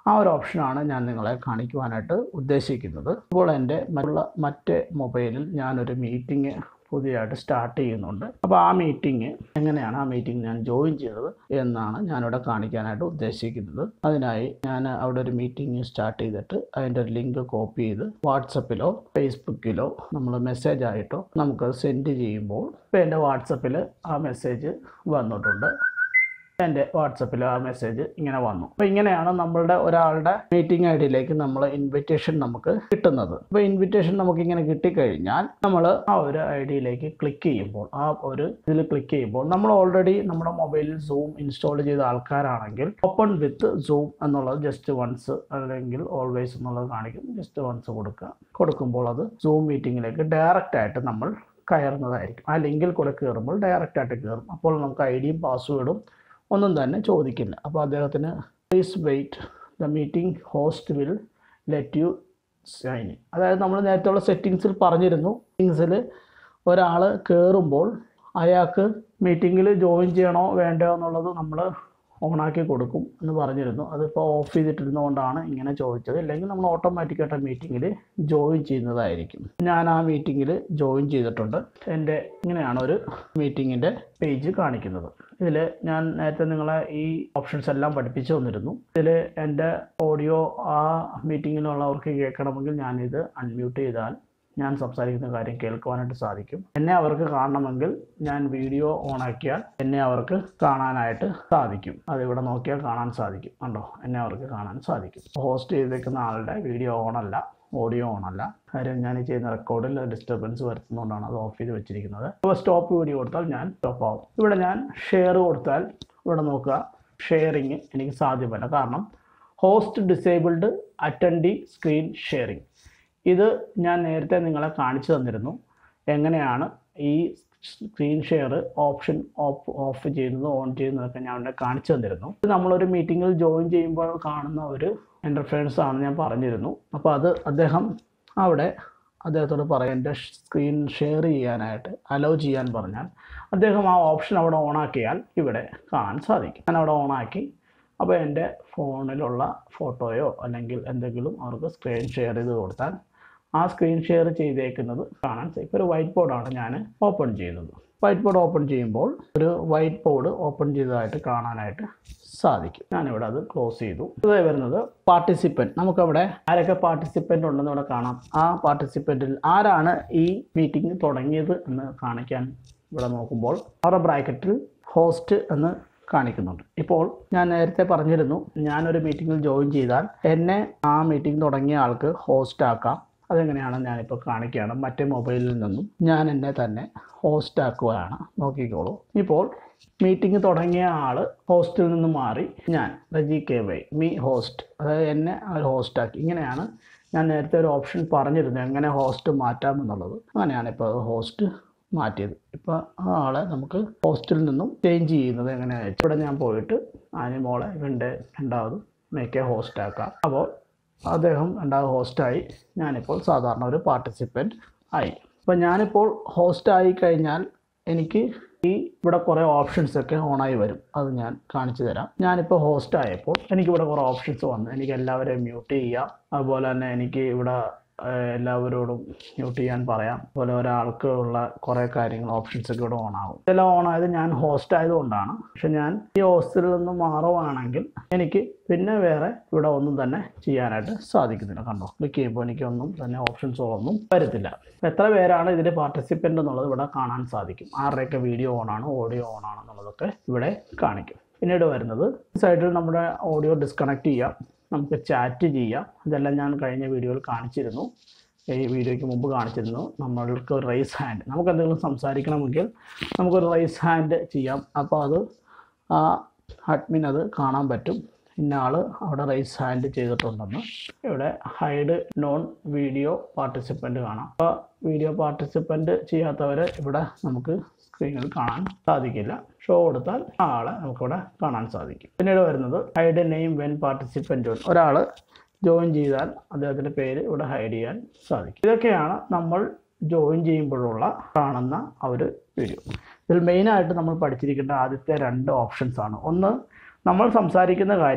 ആ ഒരു ഓപ്ഷനാണ് ഞാൻ നിങ്ങളെ കാണിക്കുവാനായിട്ട് ഉദ്ദേശിക്കുന്നത് ഇപ്പോൾ എൻ്റെ മറ്റുള്ള മറ്റേ മൊബൈലിൽ ഞാനൊരു മീറ്റിംഗ് പുതിയതായിട്ട് സ്റ്റാർട്ട് ചെയ്യുന്നുണ്ട് അപ്പോൾ ആ മീറ്റിംഗ് എങ്ങനെയാണ് ആ മീറ്റിംഗ് ഞാൻ ജോയിൻ ചെയ്തത് എന്നാണ് ഞാനിവിടെ കാണിക്കാനായിട്ട് ഉദ്ദേശിക്കുന്നത് അതിനായി ഞാൻ അവിടെ ഒരു മീറ്റിംഗ് സ്റ്റാർട്ട് ചെയ്തിട്ട് അതിൻ്റെ ഒരു ലിങ്ക് കോപ്പി ചെയ്ത് വാട്സപ്പിലോ ഫേസ്ബുക്കിലോ നമ്മൾ മെസ്സേജ് ആയിട്ടോ നമുക്ക് സെൻഡ് ചെയ്യുമ്പോൾ ഇപ്പോൾ എൻ്റെ വാട്സപ്പിൽ ആ മെസ്സേജ് വന്നിട്ടുണ്ട് എൻ്റെ വാട്സപ്പിൽ ആ മെസ്സേജ് ഇങ്ങനെ വന്നു അപ്പോൾ ഇങ്ങനെയാണ് നമ്മളുടെ ഒരാളുടെ മീറ്റിംഗ് ഐ ഡിയിലേക്ക് നമ്മൾ ഇൻവിറ്റേഷൻ നമുക്ക് കിട്ടുന്നത് അപ്പോൾ ഇൻവിറ്റേഷൻ നമുക്ക് ഇങ്ങനെ കിട്ടിക്കഴിഞ്ഞാൽ നമ്മൾ ആ ഒരു ഐ ഡിയിലേക്ക് ക്ലിക്ക് ചെയ്യുമ്പോൾ ആ ഒരു ഇതിൽ ക്ലിക്ക് ചെയ്യുമ്പോൾ നമ്മൾ ഓൾറെഡി നമ്മുടെ മൊബൈലിൽ സൂം ഇൻസ്റ്റാൾ ചെയ്ത ആൾക്കാരാണെങ്കിൽ ഓപ്പൺ വിത്ത് സൂം എന്നുള്ളത് ജസ്റ്റ് വൺസ് അല്ലെങ്കിൽ ഓൾവേസ് എന്നുള്ളത് കാണിക്കും ജസ്റ്റ് വൺസ് കൊടുക്കുക കൊടുക്കുമ്പോൾ അത് സൂം മീറ്റിങ്ങിലേക്ക് ഡയറക്റ്റ് ആയിട്ട് നമ്മൾ കയറുന്നതായിരിക്കും ആ ലിങ്കിൽ കൂടെ കയറുമ്പോൾ ഡയറക്റ്റ് ആയിട്ട് കയറും അപ്പോൾ നമുക്ക് ഐ ഡിയും പാസ്വേഡും ഒന്നും തന്നെ ചോദിക്കില്ല അപ്പോൾ അദ്ദേഹത്തിന് please wait the meeting host will let you sign in അതായത് നമ്മൾ നേരത്തെയുള്ള സെറ്റിങ്സിൽ പറഞ്ഞിരുന്നു സെറ്റിങ്സിൽ ഒരാൾ കയറുമ്പോൾ അയാൾക്ക് മീറ്റിങ്ങിൽ ജോയിൻ ചെയ്യണോ വേണ്ടയോ എന്നുള്ളത് നമ്മൾ ഓണാക്കി കൊടുക്കും എന്ന് പറഞ്ഞിരുന്നു അതിപ്പോൾ ഓഫ് ചെയ്തിട്ടിരുന്നതുകൊണ്ടാണ് ഇങ്ങനെ ചോദിച്ചത് അല്ലെങ്കിൽ നമ്മൾ ഓട്ടോമാറ്റിക്കായിട്ട് മീറ്റിങ്ങിൽ ജോയിൻ ചെയ്യുന്നതായിരിക്കും ഞാൻ ആ മീറ്റിങ്ങിൽ ജോയിൻ ചെയ്തിട്ടുണ്ട് എൻ്റെ ഇങ്ങനെയാണ് ഒരു മീറ്റിങ്ങിൻ്റെ പേജ് കാണിക്കുന്നത് ഇതിൽ ഞാൻ നേരത്തെ നിങ്ങളെ ഈ ഓപ്ഷൻസ് എല്ലാം പഠിപ്പിച്ചു തന്നിരുന്നു ഇതിൽ എൻ്റെ ഓഡിയോ ആ മീറ്റിങ്ങിലുള്ളവർക്ക് കേൾക്കണമെങ്കിൽ ഞാനിത് അൺമ്യൂട്ട് ചെയ്താൽ ഞാൻ സംസാരിക്കുന്ന കാര്യം കേൾക്കുവാനായിട്ട് സാധിക്കും എന്നെ അവർക്ക് കാണണമെങ്കിൽ ഞാൻ വീഡിയോ ഓണാക്കിയാൽ എന്നെ അവർക്ക് കാണാനായിട്ട് സാധിക്കും അത് ഇവിടെ നോക്കിയാൽ കാണാൻ സാധിക്കും കണ്ടോ എന്നെ അവർക്ക് കാണാൻ സാധിക്കും ഹോസ്റ്റ് ചെയ്തേക്കുന്ന ആളുടെ വീഡിയോ ഓണല്ല ഓഡിയോ ഓണല്ല കാര്യം ഞാൻ ഈ ചെയ്യുന്ന റെക്കോർഡിൽ ഡിസ്റ്റർബൻസ് വരുത്തുന്നതുകൊണ്ടാണ് അത് ഓഫ് ചെയ്ത് വെച്ചിരിക്കുന്നത് അപ്പോൾ സ്റ്റോപ്പ് വീഡിയോ കൊടുത്താൽ ഞാൻ സ്റ്റോപ്പ് ആവും ഇവിടെ ഞാൻ ഷെയർ കൊടുത്താൽ ഇവിടെ നോക്കുക ഷെയറിങ് എനിക്ക് സാധ്യമല്ല കാരണം host disabled attendee screen sharing ഇത് ഞാൻ നേരത്തെ നിങ്ങളെ കാണിച്ചു തന്നിരുന്നു എങ്ങനെയാണ് ഈ screen share option off off ചെയ്യുന്നത് ഓൺ ചെയ്യുന്നതൊക്കെ ഞാൻ അവിടെ കാണിച്ചു തന്നിരുന്നു ഇത് നമ്മളൊരു മീറ്റിങ്ങിൽ ജോയിൻ ചെയ്യുമ്പോൾ കാണുന്ന ഒരു ഇൻ്റർഫേഴ്സ് ആണ് ഞാൻ പറഞ്ഞിരുന്നു അപ്പോൾ അത് അദ്ദേഹം അവിടെ അദ്ദേഹത്തോട് പറയാം എൻ്റെ സ്ക്രീൻ ഷെയർ ചെയ്യാനായിട്ട് അലോ ചെയ്യാൻ പറഞ്ഞാൽ അദ്ദേഹം ആ ഓപ്ഷൻ അവിടെ ഓണാക്കിയാൽ ഇവിടെ കാണാൻ സാധിക്കും ഞാൻ അവിടെ ഓണാക്കി അപ്പോൾ എൻ്റെ ഫോണിലുള്ള ഫോട്ടോയോ അല്ലെങ്കിൽ എന്തെങ്കിലും അവർക്ക് സ്ക്രീൻ ഷെയർ ചെയ്ത് കൊടുത്താൽ ആ സ്ക്രീൻ ഷെയർ ചെയ്തേക്കുന്നത് കാണാൻ സാധിക്കും ഇപ്പോൾ ഒരു വൈറ്റ് ബോർഡാണ് ഞാൻ ഓപ്പൺ ചെയ്യുന്നത് വൈറ്റ് ബോർഡ് ഓപ്പൺ ചെയ്യുമ്പോൾ ഒരു വൈറ്റ് ബോർഡ് ഓപ്പൺ ചെയ്തതായിട്ട് കാണാനായിട്ട് സാധിക്കും ഞാനിവിടെ അത് ക്ലോസ് ചെയ്തു ഇത് വരുന്നത് പാർട്ടിസിപ്പൻറ്റ് നമുക്കവിടെ ആരൊക്കെ പാർട്ടിസിപ്പൻ്റ് ഉണ്ടെന്ന് ഇവിടെ കാണാം ആ പാർട്ടിസിപ്പൻറ്റിൽ ആരാണ് ഈ മീറ്റിംഗ് തുടങ്ങിയത് എന്ന് കാണിക്കാൻ ഇവിടെ നോക്കുമ്പോൾ അവരുടെ ബ്രാക്കറ്റിൽ ഹോസ്റ്റ് എന്ന് കാണിക്കുന്നുണ്ട് ഇപ്പോൾ ഞാൻ നേരത്തെ പറഞ്ഞിരുന്നു ഞാനൊരു മീറ്റിങ്ങിൽ ജോയിൻ ചെയ്താൽ എന്നെ ആ മീറ്റിംഗ് തുടങ്ങിയ ആൾക്ക് ഹോസ്റ്റ് ആക്കാം അതെങ്ങനെയാണ് ഞാനിപ്പോൾ കാണിക്കുകയാണ് മറ്റേ മൊബൈലിൽ നിന്നും ഞാൻ എന്നെ തന്നെ ഹോസ്റ്റ് ആക്കുകയാണ് നോക്കിക്കോളൂ ഇപ്പോൾ മീറ്റിംഗ് തുടങ്ങിയ ആൾ ഹോസ്റ്റിൽ നിന്ന് മാറി ഞാൻ Reji K Y me host അതായത് എന്നെ അവർ ഹോസ്റ്റാക്കി ഇങ്ങനെയാണ് ഞാൻ നേരത്തെ ഒരു ഓപ്ഷൻ പറഞ്ഞിരുന്നു എങ്ങനെ ഹോസ്റ്റ് മാറ്റാമെന്നുള്ളത് അങ്ങനെയാണ് ഇപ്പോൾ അത് ഹോസ്റ്റ് മാറ്റിയത് ഇപ്പോൾ ആ ആളെ നമുക്ക് ഹോസ്റ്റിൽ നിന്നും ചേഞ്ച് ചെയ്യുന്നത് എങ്ങനെയാണെന്ന് വെച്ചാൽ ഇവിടെ ഞാൻ പോയിട്ട് ആനിമോളെ ഇവൻ്റെ രണ്ടാമത് മേക്കെ ഹോസ്റ്റ് ആക്കാം അപ്പോൾ അദ്ദേഹം രണ്ടാമത് ഹോസ്റ്റായി ഞാനിപ്പോൾ സാധാരണ ഒരു പാർട്ടിസിപ്പൻറ്റ് ആയി അപ്പോൾ ഞാനിപ്പോൾ ഹോസ്റ്റ് ആയി കഴിഞ്ഞാൽ എനിക്ക് ഈ ഇവിടെ കുറേ ഓപ്ഷൻസ് ഒക്കെ ഓണായി വരും അത് ഞാൻ കാണിച്ചു തരാം ഞാനിപ്പോൾ ഹോസ്റ്റ് ആയപ്പോൾ എനിക്കിവിടെ കുറേ ഓപ്ഷൻസ് വന്നു എനിക്ക് എല്ലാവരെയും മ്യൂട്ട് ചെയ്യാം അതുപോലെ തന്നെ എനിക്ക് ഇവിടെ ഏഹ്, എല്ലാവരോടും മ്യൂട്ട് ചെയ്യാൻ പറയാം അതുപോലെ ഒരാൾക്ക് ഉള്ള കുറേ കാര്യങ്ങൾ ഓപ്ഷൻസ് ഒക്കെ ഇവിടെ ഓൺ ആകും ഇതെല്ലാം ഓൺ ആയത് ഞാൻ ഹോസ്റ്റ് ആയതുകൊണ്ടാണ് പക്ഷെ ഞാൻ ഈ ഹോസ്റ്റിൽ നിന്ന് മാറുവാണെങ്കിൽ എനിക്ക് പിന്നെ വേറെ ഇവിടെ ഒന്നും തന്നെ ചെയ്യാനായിട്ട് സാധിക്കുന്നില്ല കണ്ടോ ക്ലിക്ക് ചെയ്യുമ്പോൾ എനിക്കൊന്നും തന്നെ ഓപ്ഷൻസുകളൊന്നും വരത്തില്ല എത്ര പേരാണ് ഇതിൽ പാർട്ടിസിപ്പൻ്റ് എന്നുള്ളത് ഇവിടെ കാണാൻ സാധിക്കും ആരുടെയൊക്കെ വീഡിയോ ഓണാണ് ഓഡിയോ ഓണാണ് എന്നുള്ളതൊക്കെ ഇവിടെ കാണിക്കും പിന്നീട് വരുന്നത് സൈഡിൽ നമ്മുടെ ഓഡിയോ ഡിസ്കണക്ട് ചെയ്യാം നമുക്ക് ചാറ്റ് ചെയ്യാം ഇതെല്ലാം ഞാൻ കഴിഞ്ഞ വീഡിയോയിൽ കാണിച്ചിരുന്നു ഈ വീഡിയോയ്ക്ക് മുമ്പ് കാണിച്ചിരുന്നു നമ്മൾക്ക് റൈസ് ഹാൻഡ് നമുക്ക് എന്തെങ്കിലും സംസാരിക്കണമെങ്കിൽ നമുക്കൊരു റൈസ് ഹാൻഡ് ചെയ്യാം അപ്പോൾ അത് ആ അഡ്മിൻ അത് കാണാൻ പറ്റും ഇന്ന ആൾ അവിടെ റൈസ് ഹാൻഡ് ചെയ്തിട്ടുണ്ടെന്ന് ഇവിടെ ഹൈഡ് നോൺ വീഡിയോ പാർട്ടിസിപ്പൻ്റ് കാണാം അപ്പോൾ വീഡിയോ പാർട്ടിസിപ്പൻ്റ് ചെയ്യാത്തവരെ ഇവിടെ നമുക്ക് സ്ക്രീനിൽ കാണാൻ സാധിക്കില്ല ഷോ കൊടുത്താൽ ആ ആളെ നമുക്കിവിടെ കാണാൻ സാധിക്കും പിന്നീട് വരുന്നത് ഹൈഡ് നെയിം വെൻ പാർട്ടിസിപ്പൻ്റ് ഒരാൾ ജോയിൻ ചെയ്താൽ അദ്ദേഹത്തിൻ്റെ പേര് ഇവിടെ ഹൈഡ് ചെയ്യാൻ സാധിക്കും ഇതൊക്കെയാണ് നമ്മൾ ജോയിൻ ചെയ്യുമ്പോഴുള്ള കാണുന്ന ആ ഒരു വീഡിയോ ഇതിൽ മെയിനായിട്ട് നമ്മൾ പഠിച്ചിരിക്കേണ്ട ആദ്യത്തെ രണ്ട് ഓപ്ഷൻസ് ആണ് ഒന്ന് നമ്മൾ സംസാരിക്കുന്ന കാര്യം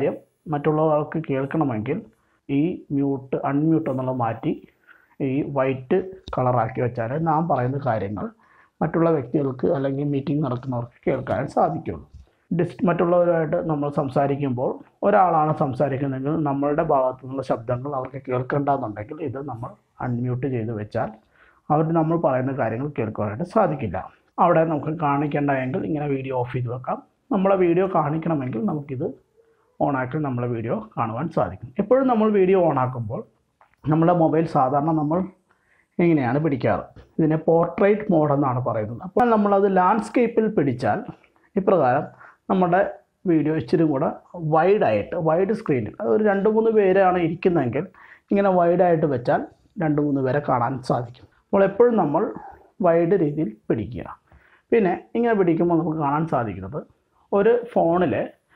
മറ്റുള്ളവർക്ക് കേൾക്കണമെങ്കിൽ ഈ മ്യൂട്ട് അൺമ്യൂട്ട് എന്നുള്ളത് മാറ്റി ഈ വൈറ്റ് കളറാക്കി വെച്ചാൽ നാം പറയുന്ന കാര്യങ്ങൾ മറ്റുള്ള വ്യക്തികൾക്ക് അല്ലെങ്കിൽ മീറ്റിംഗ് നടക്കുന്നവർക്ക് കേൾക്കാൻ സാധിക്കുള്ളൂ ഡിസ് മറ്റുള്ളവരുമായിട്ട് നമ്മൾ സംസാരിക്കുമ്പോൾ ഒരാളാണ് സംസാരിക്കുന്നതെങ്കിൽ നമ്മളുടെ ഭാഗത്തു നിന്നുള്ള ശബ്ദങ്ങൾ അവർക്ക് കേൾക്കേണ്ടെന്നുണ്ടെങ്കിൽ ഇത് നമ്മൾ അൺമ്യൂട്ട് ചെയ്ത് വെച്ചാൽ അവർ നമ്മൾ പറയുന്ന കാര്യങ്ങൾ കേൾക്കുവാനായിട്ട് സാധിക്കില്ല അവിടെ നമുക്ക് കാണിക്കേണ്ടതെങ്കിൽ ഇങ്ങനെ വീഡിയോ ഓഫ് ചെയ്ത് വെക്കാം നമ്മളെ വീഡിയോ കാണിക്കണമെങ്കിൽ നമുക്കിത് ഓണാക്കി നമ്മളെ വീഡിയോ കാണുവാൻ സാധിക്കും എപ്പോഴും നമ്മൾ വീഡിയോ ഓണാക്കുമ്പോൾ നമ്മുടെ മൊബൈൽ സാധാരണ നമ്മൾ ഇങ്ങനെയാണ് പിടിക്കാറ് ഇതിനെ പോർട്രേറ്റ് മോഡ് എന്നാണ് പറയുന്നത് അപ്പോൾ നമ്മളത് ലാൻഡ്സ്കേപ്പിൽ പിടിച്ചാൽ ഇപ്രകാരം നമ്മുടെ വീഡിയോ ഇച്ചിരി കൂടെ വൈഡായിട്ട് വൈഡ് സ്ക്രീനിൽ അത് ഒരു രണ്ട് മൂന്ന് പേരാണ് ഇരിക്കുന്നതെങ്കിൽ ഇങ്ങനെ വൈഡായിട്ട് വെച്ചാൽ രണ്ട് മൂന്ന് പേരെ കാണാൻ സാധിക്കും അപ്പോൾ എപ്പോഴും നമ്മൾ വൈഡ് രീതിയിൽ പിടിക്കുക പിന്നെ ഇങ്ങനെ പിടിക്കുമ്പോൾ നമുക്ക് കാണാൻ സാധിക്കുന്നത് ഒരു ഫോണിൽ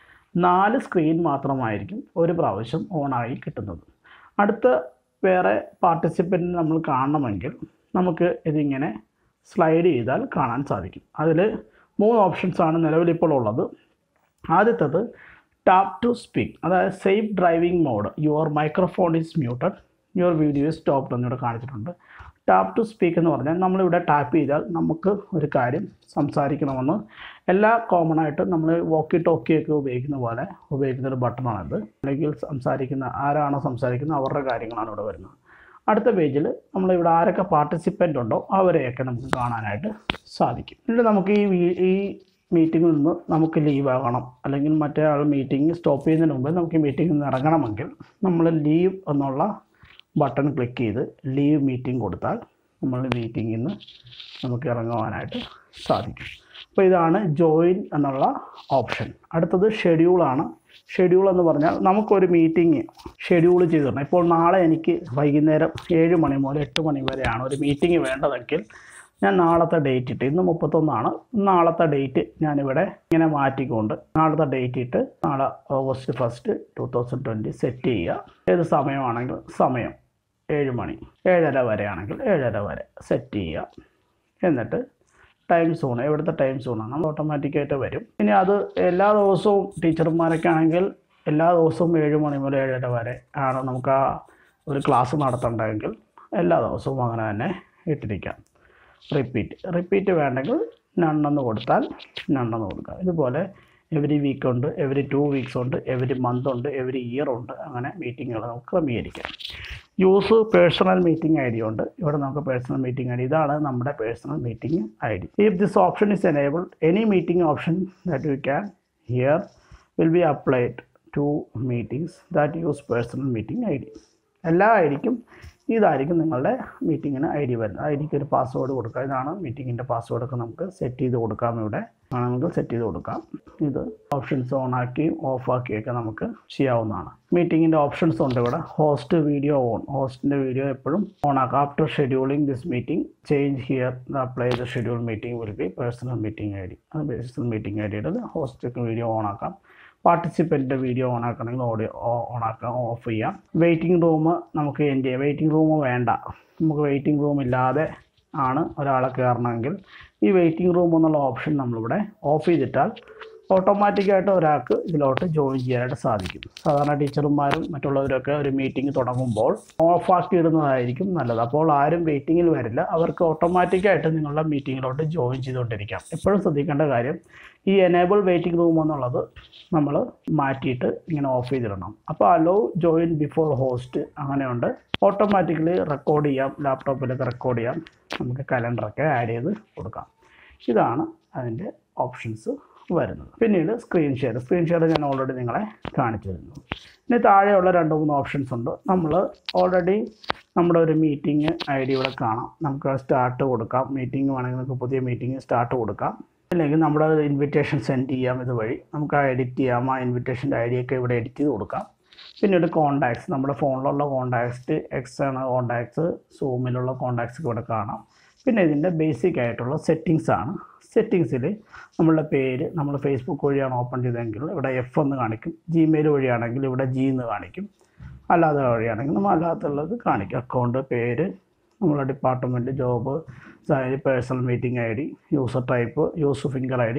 നാല് സ്ക്രീൻ മാത്രമായിരിക്കും ഒരു പ്രാവശ്യം ഓണായി കിട്ടുന്നത് അടുത്ത വേറെ പാർട്ടിസിപ്പൻറ്റ് നമ്മൾ കാണണമെങ്കിൽ നമുക്ക് ഇതിങ്ങനെ സ്ലൈഡ് ചെയ്താൽ കാണാൻ സാധിക്കും അതിൽ മൂന്ന് ഓപ്ഷൻസാണ് നിലവിലിപ്പോൾ ഉള്ളത് ആദ്യത്തത് ടാപ്പ് ടു സ്പീക്ക് അതായത് safe driving mode your microphone is muted your video is stopped എന്നിവിടെ കാണിച്ചിട്ടുണ്ട് ടാപ്പ് ടു സ്പീക്ക് എന്ന് പറഞ്ഞാൽ നമ്മളിവിടെ ടാപ്പ് ചെയ്താൽ നമുക്ക് ഒരു കാര്യം സംസാരിക്കണമെന്ന് എല്ലാ കോമൺ ആയിട്ട് നമ്മൾ വോക്കി ടോക്കിയൊക്കെ ഉപയോഗിക്കുന്ന പോലെ ഉപയോഗിക്കുന്ന ഒരു ബട്ടണാണിത് അല്ലെങ്കിൽ സംസാരിക്കുന്ന ആരാണോ സംസാരിക്കുന്നത് അവരുടെ കാര്യങ്ങളാണ് ഇവിടെ വരുന്നത് അടുത്ത പേജിൽ നമ്മളിവിടെ ആരൊക്കെ പാർട്ടിസിപ്പൻ്റ് ഉണ്ടോ അവരെയൊക്കെ നമുക്ക് കാണാനായിട്ട് സാധിക്കും എന്നിട്ട് നമുക്ക് ഈ വീ- ഈ മീറ്റിങ്ങിൽ നിന്ന് നമുക്ക് ലീവ് ആകണം അല്ലെങ്കിൽ മറ്റേ ആൾ മീറ്റിംഗ് സ്റ്റോപ്പ് ചെയ്യുന്നതിന് മുമ്പ് നമുക്ക് ഈ മീറ്റിങ്ങിൽ നിന്ന് ഇറങ്ങണമെങ്കിൽ നമ്മൾ ലീവ് എന്നുള്ള ബട്ടൺ ക്ലിക്ക് ചെയ്ത് ലീവ് മീറ്റിംഗ് കൊടുത്താൽ നമ്മൾ മീറ്റിങ്ങിൽ നിന്ന് നമുക്ക് ഇറങ്ങുവാനായിട്ട് സാധിക്കും അപ്പോൾ ഇതാണ് ജോയിൻ എന്നുള്ള ഓപ്ഷൻ അടുത്തത് ഷെഡ്യൂളാണ് ഷെഡ്യൂൾ എന്ന് പറഞ്ഞാൽ നമുക്കൊരു മീറ്റിംഗ് ഷെഡ്യൂൾ ചെയ്ത് തരണം ഇപ്പോൾ നാളെ എനിക്ക് വൈകുന്നേരം ഏഴ് മണി മുതൽ എട്ട് മണി വരെയാണ് ഒരു മീറ്റിംഗ് വേണ്ടതെങ്കിൽ ഞാൻ നാളത്തെ ഡേറ്റ് ഇട്ട് ഇന്ന് മുപ്പത്തൊന്നാണ് നാളത്തെ ഡേറ്റ് ഞാനിവിടെ ഇങ്ങനെ മാറ്റിക്കൊണ്ട് നാളത്തെ ഡേറ്റ് ഇട്ട് നാളെ August first two thousand twenty set ചെയ്യുക ഏത് സമയമാണെങ്കിൽ സമയം ഏഴ് മണി ഏഴര വരെ ആണെങ്കിൽ ഏഴര വരെ സെറ്റ് ചെയ്യുക എന്നിട്ട് ടൈം സോൺ എവിടുത്തെ ടൈം സോണാണ് നമ്മൾ ഓട്ടോമാറ്റിക്കായിട്ട് വരും ഇനി അത് എല്ലാ ദിവസവും ടീച്ചർമാരൊക്കെ ആണെങ്കിൽ എല്ലാ ദിവസവും ഏഴ് മണി മുതൽ ഏഴര വരെ ആണ് നമുക്ക് ആ ഒരു ക്ലാസ് നടത്തേണ്ടതെങ്കിൽ എല്ലാ ദിവസവും അങ്ങനെ തന്നെ ഇട്ടിരിക്കാം റിപ്പീറ്റ് റിപ്പീറ്റ് വേണ്ടെങ്കിൽ നണ്ണെന്ന് കൊടുത്താൽ നണ്ണെന്ന് കൊടുക്കുക ഇതുപോലെ എവറി വീക്ക് ഉണ്ട് എവറി ടു വീക്സ് ഉണ്ട് എവറി മന്ത് ഉണ്ട് എവറി ഇയർ ഉണ്ട് അങ്ങനെ മീറ്റിങ്ങുകൾ നമുക്ക് ക്രമീകരിക്കാം use personal meeting I D ഉണ്ട് ഇവിടെ നമുക്ക് പേഴ്സണൽ മീറ്റിംഗ് ഐ ഡി ഇതാണ് നമ്മുടെ personal meeting I D if this option is enable any meeting option that you can hear will be applied to meetings that use personal meeting I D എല്ലാ ഐ ഡിക്കും ഇതായിരിക്കും നിങ്ങളുടെ മീറ്റിങ്ങിന് ഐ ഡി വരുന്നത് ഐ ഡിക്ക് ഒരു പാസ്വേഡ് കൊടുക്കുക ഇതാണ് മീറ്റിങ്ങിൻ്റെ പാസ്വേഡൊക്കെ നമുക്ക് സെറ്റ് ചെയ്ത് കൊടുക്കാം ഇവിടെ ആണെങ്കിൽ സെറ്റ് ചെയ്ത് കൊടുക്കാം ഇത് ഓപ്ഷൻസ് ഓൺ ആക്കിയും ഓഫ് ആക്കിയൊക്കെ നമുക്ക് ചെയ്യാവുന്നതാണ് മീറ്റിങ്ങിൻ്റെ ഓപ്ഷൻസ് ഉണ്ട് ഇവിടെ ഹോസ്റ്റ് വീഡിയോ ഓൺ ഹോസ്റ്റിൻ്റെ വീഡിയോ എപ്പോഴും ഓൺ ആക്കാം after scheduling this meeting change here apply the schedule meeting will be personal meeting I D അത് പേഴ്സണൽ മീറ്റിംഗ് ഐ ഡിയുടെ ഹോസ്റ്റൊക്കെ വീഡിയോ ഓൺ ആക്കാം പാർട്ടിസിപ്പൻ്റ് വീഡിയോ ഓൺ ആക്കണമെങ്കിൽ ഓഡിയോ ഓൺ ആക്കാം ഓഫ് ചെയ്യാം വെയിറ്റിംഗ് റൂം നമുക്ക് എൻഡ് ചെയ്യാം വെയിറ്റിംഗ് റൂം വേണ്ട നമുക്ക് വെയിറ്റിംഗ് റൂം ഇല്ലാതെ ആണ് ഒരാളെ കയറണമെങ്കിൽ ഈ വെയിറ്റിംഗ് റൂം എന്നുള്ള ഓപ്ഷൻ നമ്മളിവിടെ ഓഫ് ചെയ്തിട്ടാൽ ഓട്ടോമാറ്റിക്കായിട്ട് ഒരാൾക്ക് ഇതിലോട്ട് ജോയിൻ ചെയ്യാനായിട്ട് സാധിക്കും സാധാരണ ടീച്ചർമാരും മറ്റുള്ളവരൊക്കെ ഒരു മീറ്റിംഗ് തുടങ്ങുമ്പോൾ ഓഫാക്കി ഇടുന്നതായിരിക്കും നല്ലത് അപ്പോൾ ആരും വെയിറ്റിങ്ങിൽ വരില്ല അവർക്ക് ഓട്ടോമാറ്റിക്കായിട്ട് നിങ്ങളുടെ മീറ്റിങ്ങിലോട്ട് ജോയിൻ ചെയ്തുകൊണ്ടിരിക്കാം എപ്പോഴും ശ്രദ്ധിക്കേണ്ട കാര്യം ഈ എനേബിൾ വെയിറ്റിംഗ് റൂം എന്നുള്ളത് നമ്മൾ മാറ്റിയിട്ട് ഇങ്ങനെ ഓഫ് ചെയ്തിടണം അപ്പോൾ അലോ ജോയിൻ ബിഫോർ ഹോസ്റ്റ് അങ്ങനെയുണ്ട് ഓട്ടോമാറ്റിക്കലി റെക്കോർഡ് ചെയ്യാം ലാപ്ടോപ്പിലൊക്കെ റെക്കോർഡ് ചെയ്യാം നമുക്ക് കലണ്ടറൊക്കെ ആഡ് ചെയ്ത് കൊടുക്കാം ഇതാണ് അതിൻ്റെ ഓപ്ഷൻസ് വരുന്നത് പിന്നീട് സ്ക്രീൻ ഷെയർ സ്ക്രീൻ ഷെയർ ഞാൻ ഓൾറെഡി നിങ്ങളെ കാണിച്ചിരുന്നു ഇനി താഴെയുള്ള രണ്ട് മൂന്ന് ഓപ്ഷൻസ് ഉണ്ട് നമ്മൾ ഓൾറെഡി നമ്മുടെ ഒരു മീറ്റിംഗ് ഐ ഡി ഇവിടെ കാണാം നമുക്ക് സ്റ്റാർട്ട് കൊടുക്കാം മീറ്റിംഗ് വേണമെങ്കിൽ നമുക്ക് പുതിയ മീറ്റിംഗ് സ്റ്റാർട്ട് കൊടുക്കാം അല്ലെങ്കിൽ നമ്മുടെ ഇൻവിറ്റേഷൻ സെൻഡ് ചെയ്യാം ഇതുവഴി നമുക്ക് ആ എഡിറ്റ് ചെയ്യാം ആ ഇൻവിറ്റേഷൻ്റെ ഐ ഡിയൊക്കെ ഇവിടെ എഡിറ്റ് ചെയ്ത് കൊടുക്കാം പിന്നീട് കോണ്ടാക്ട്സ് നമ്മുടെ ഫോണിലുള്ള കോണ്ടാക്ട്സ് എക്സ്റ്റേണൽ കോണ്ടാക്ട്സ് സൂമിലുള്ള കോണ്ടാക്ട്സ് ഇവിടെ കാണാം പിന്നെ ഇതിൻ്റെ ബേസിക് ആയിട്ടുള്ള സെറ്റിങ്സ് ആണ് സെറ്റിങ്സിൽ നമ്മളുടെ പേര് നമ്മൾ ഫേസ്ബുക്ക് വഴിയാണ് ഓപ്പൺ ചെയ്തതെങ്കിൽ ഇവിടെ എഫ് എന്ന് കാണിക്കും ജിമെയിൽ വഴിയാണെങ്കിൽ ഇവിടെ ജി എന്ന് കാണിക്കും അല്ലാതെ വഴിയാണെങ്കിൽ നമ്മൾ അല്ലാത്തുള്ളത് കാണിക്കും അക്കൗണ്ട് പേര് നമ്മളെ department job personal meeting I D user type user finger I D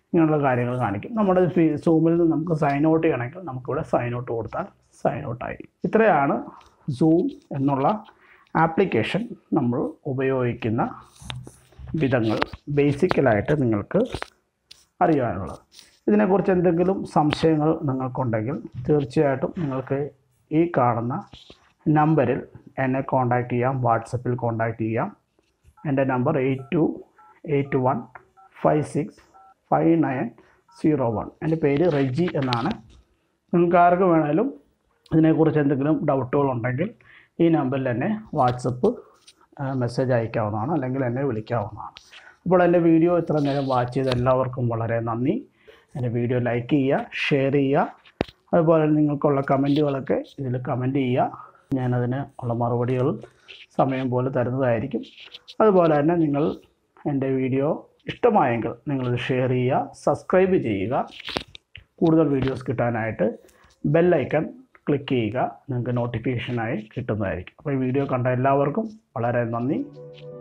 ഇങ്ങനെയുള്ള കാര്യങ്ങൾ കാണിക്കും നമ്മുടെ സൂമിൽ നിന്ന് നമുക്ക് സൈൻ ഔട്ട് ചെയ്യണമെങ്കിൽ നമുക്കിവിടെ സൈൻ ഔട്ട് കൊടുത്താൽ സൈൻ ഔട്ടായി ഇത്രയാണ് സൂം എന്നുള്ള ആപ്ലിക്കേഷൻ നമ്മൾ ഉപയോഗിക്കുന്ന വിധങ്ങൾ ബേസിക്കലായിട്ട് നിങ്ങൾക്ക് അറിയാനുള്ളത് ഇതിനെക്കുറിച്ച് എന്തെങ്കിലും സംശയങ്ങൾ നിങ്ങൾക്കുണ്ടെങ്കിൽ തീർച്ചയായിട്ടും നിങ്ങൾക്ക് ഈ കാണുന്ന നമ്പറിൽ എന്നെ കോൺടാക്റ്റ് ചെയ്യാം വാട്സപ്പിൽ കോൺടാക്റ്റ് ചെയ്യാം എൻ്റെ number eight two eight one five six five nine zero one എൻ്റെ പേര് റെജി എന്നാണ് നിങ്ങൾക്ക് ആർക്ക് വേണേലും ഇതിനെക്കുറിച്ച് എന്തെങ്കിലും ഡൗട്ടുകൾ ഉണ്ടെങ്കിൽ ഈ നമ്പറിൽ എന്നെ വാട്സപ്പ് മെസ്സേജ് അയക്കാവുന്നതാണ് അല്ലെങ്കിൽ എന്നെ വിളിക്കാവുന്നതാണ് അപ്പോൾ എൻ്റെ വീഡിയോ ഇത്ര നേരം വാച്ച് ചെയ്ത എല്ലാവർക്കും വളരെ നന്ദി എൻ്റെ വീഡിയോ ലൈക്ക് ചെയ്യുക ഷെയർ ചെയ്യുക അതുപോലെ നിങ്ങൾക്കുള്ള കമൻറ്റുകളൊക്കെ ഇതിൽ കമൻറ്റ് ചെയ്യുക ഞാനതിന് ഉള്ള മറുപടികൾ സമയം പോലെ തരുന്നതായിരിക്കും അതുപോലെ തന്നെ നിങ്ങൾ എൻ്റെ വീഡിയോ ഇഷ്ടമായെങ്കിൽ നിങ്ങളിത് ഷെയർ ചെയ്യുക സബ്സ്ക്രൈബ് ചെയ്യുക കൂടുതൽ വീഡിയോസ് കിട്ടാനായിട്ട് ബെല്ലൈക്കൺ ക്ലിക്ക് ചെയ്യുക നിങ്ങൾക്ക് നോട്ടിഫിക്കേഷനായി കിട്ടുന്നതായിരിക്കും അപ്പോൾ ഈ വീഡിയോ കണ്ട എല്ലാവർക്കും വളരെ നന്ദി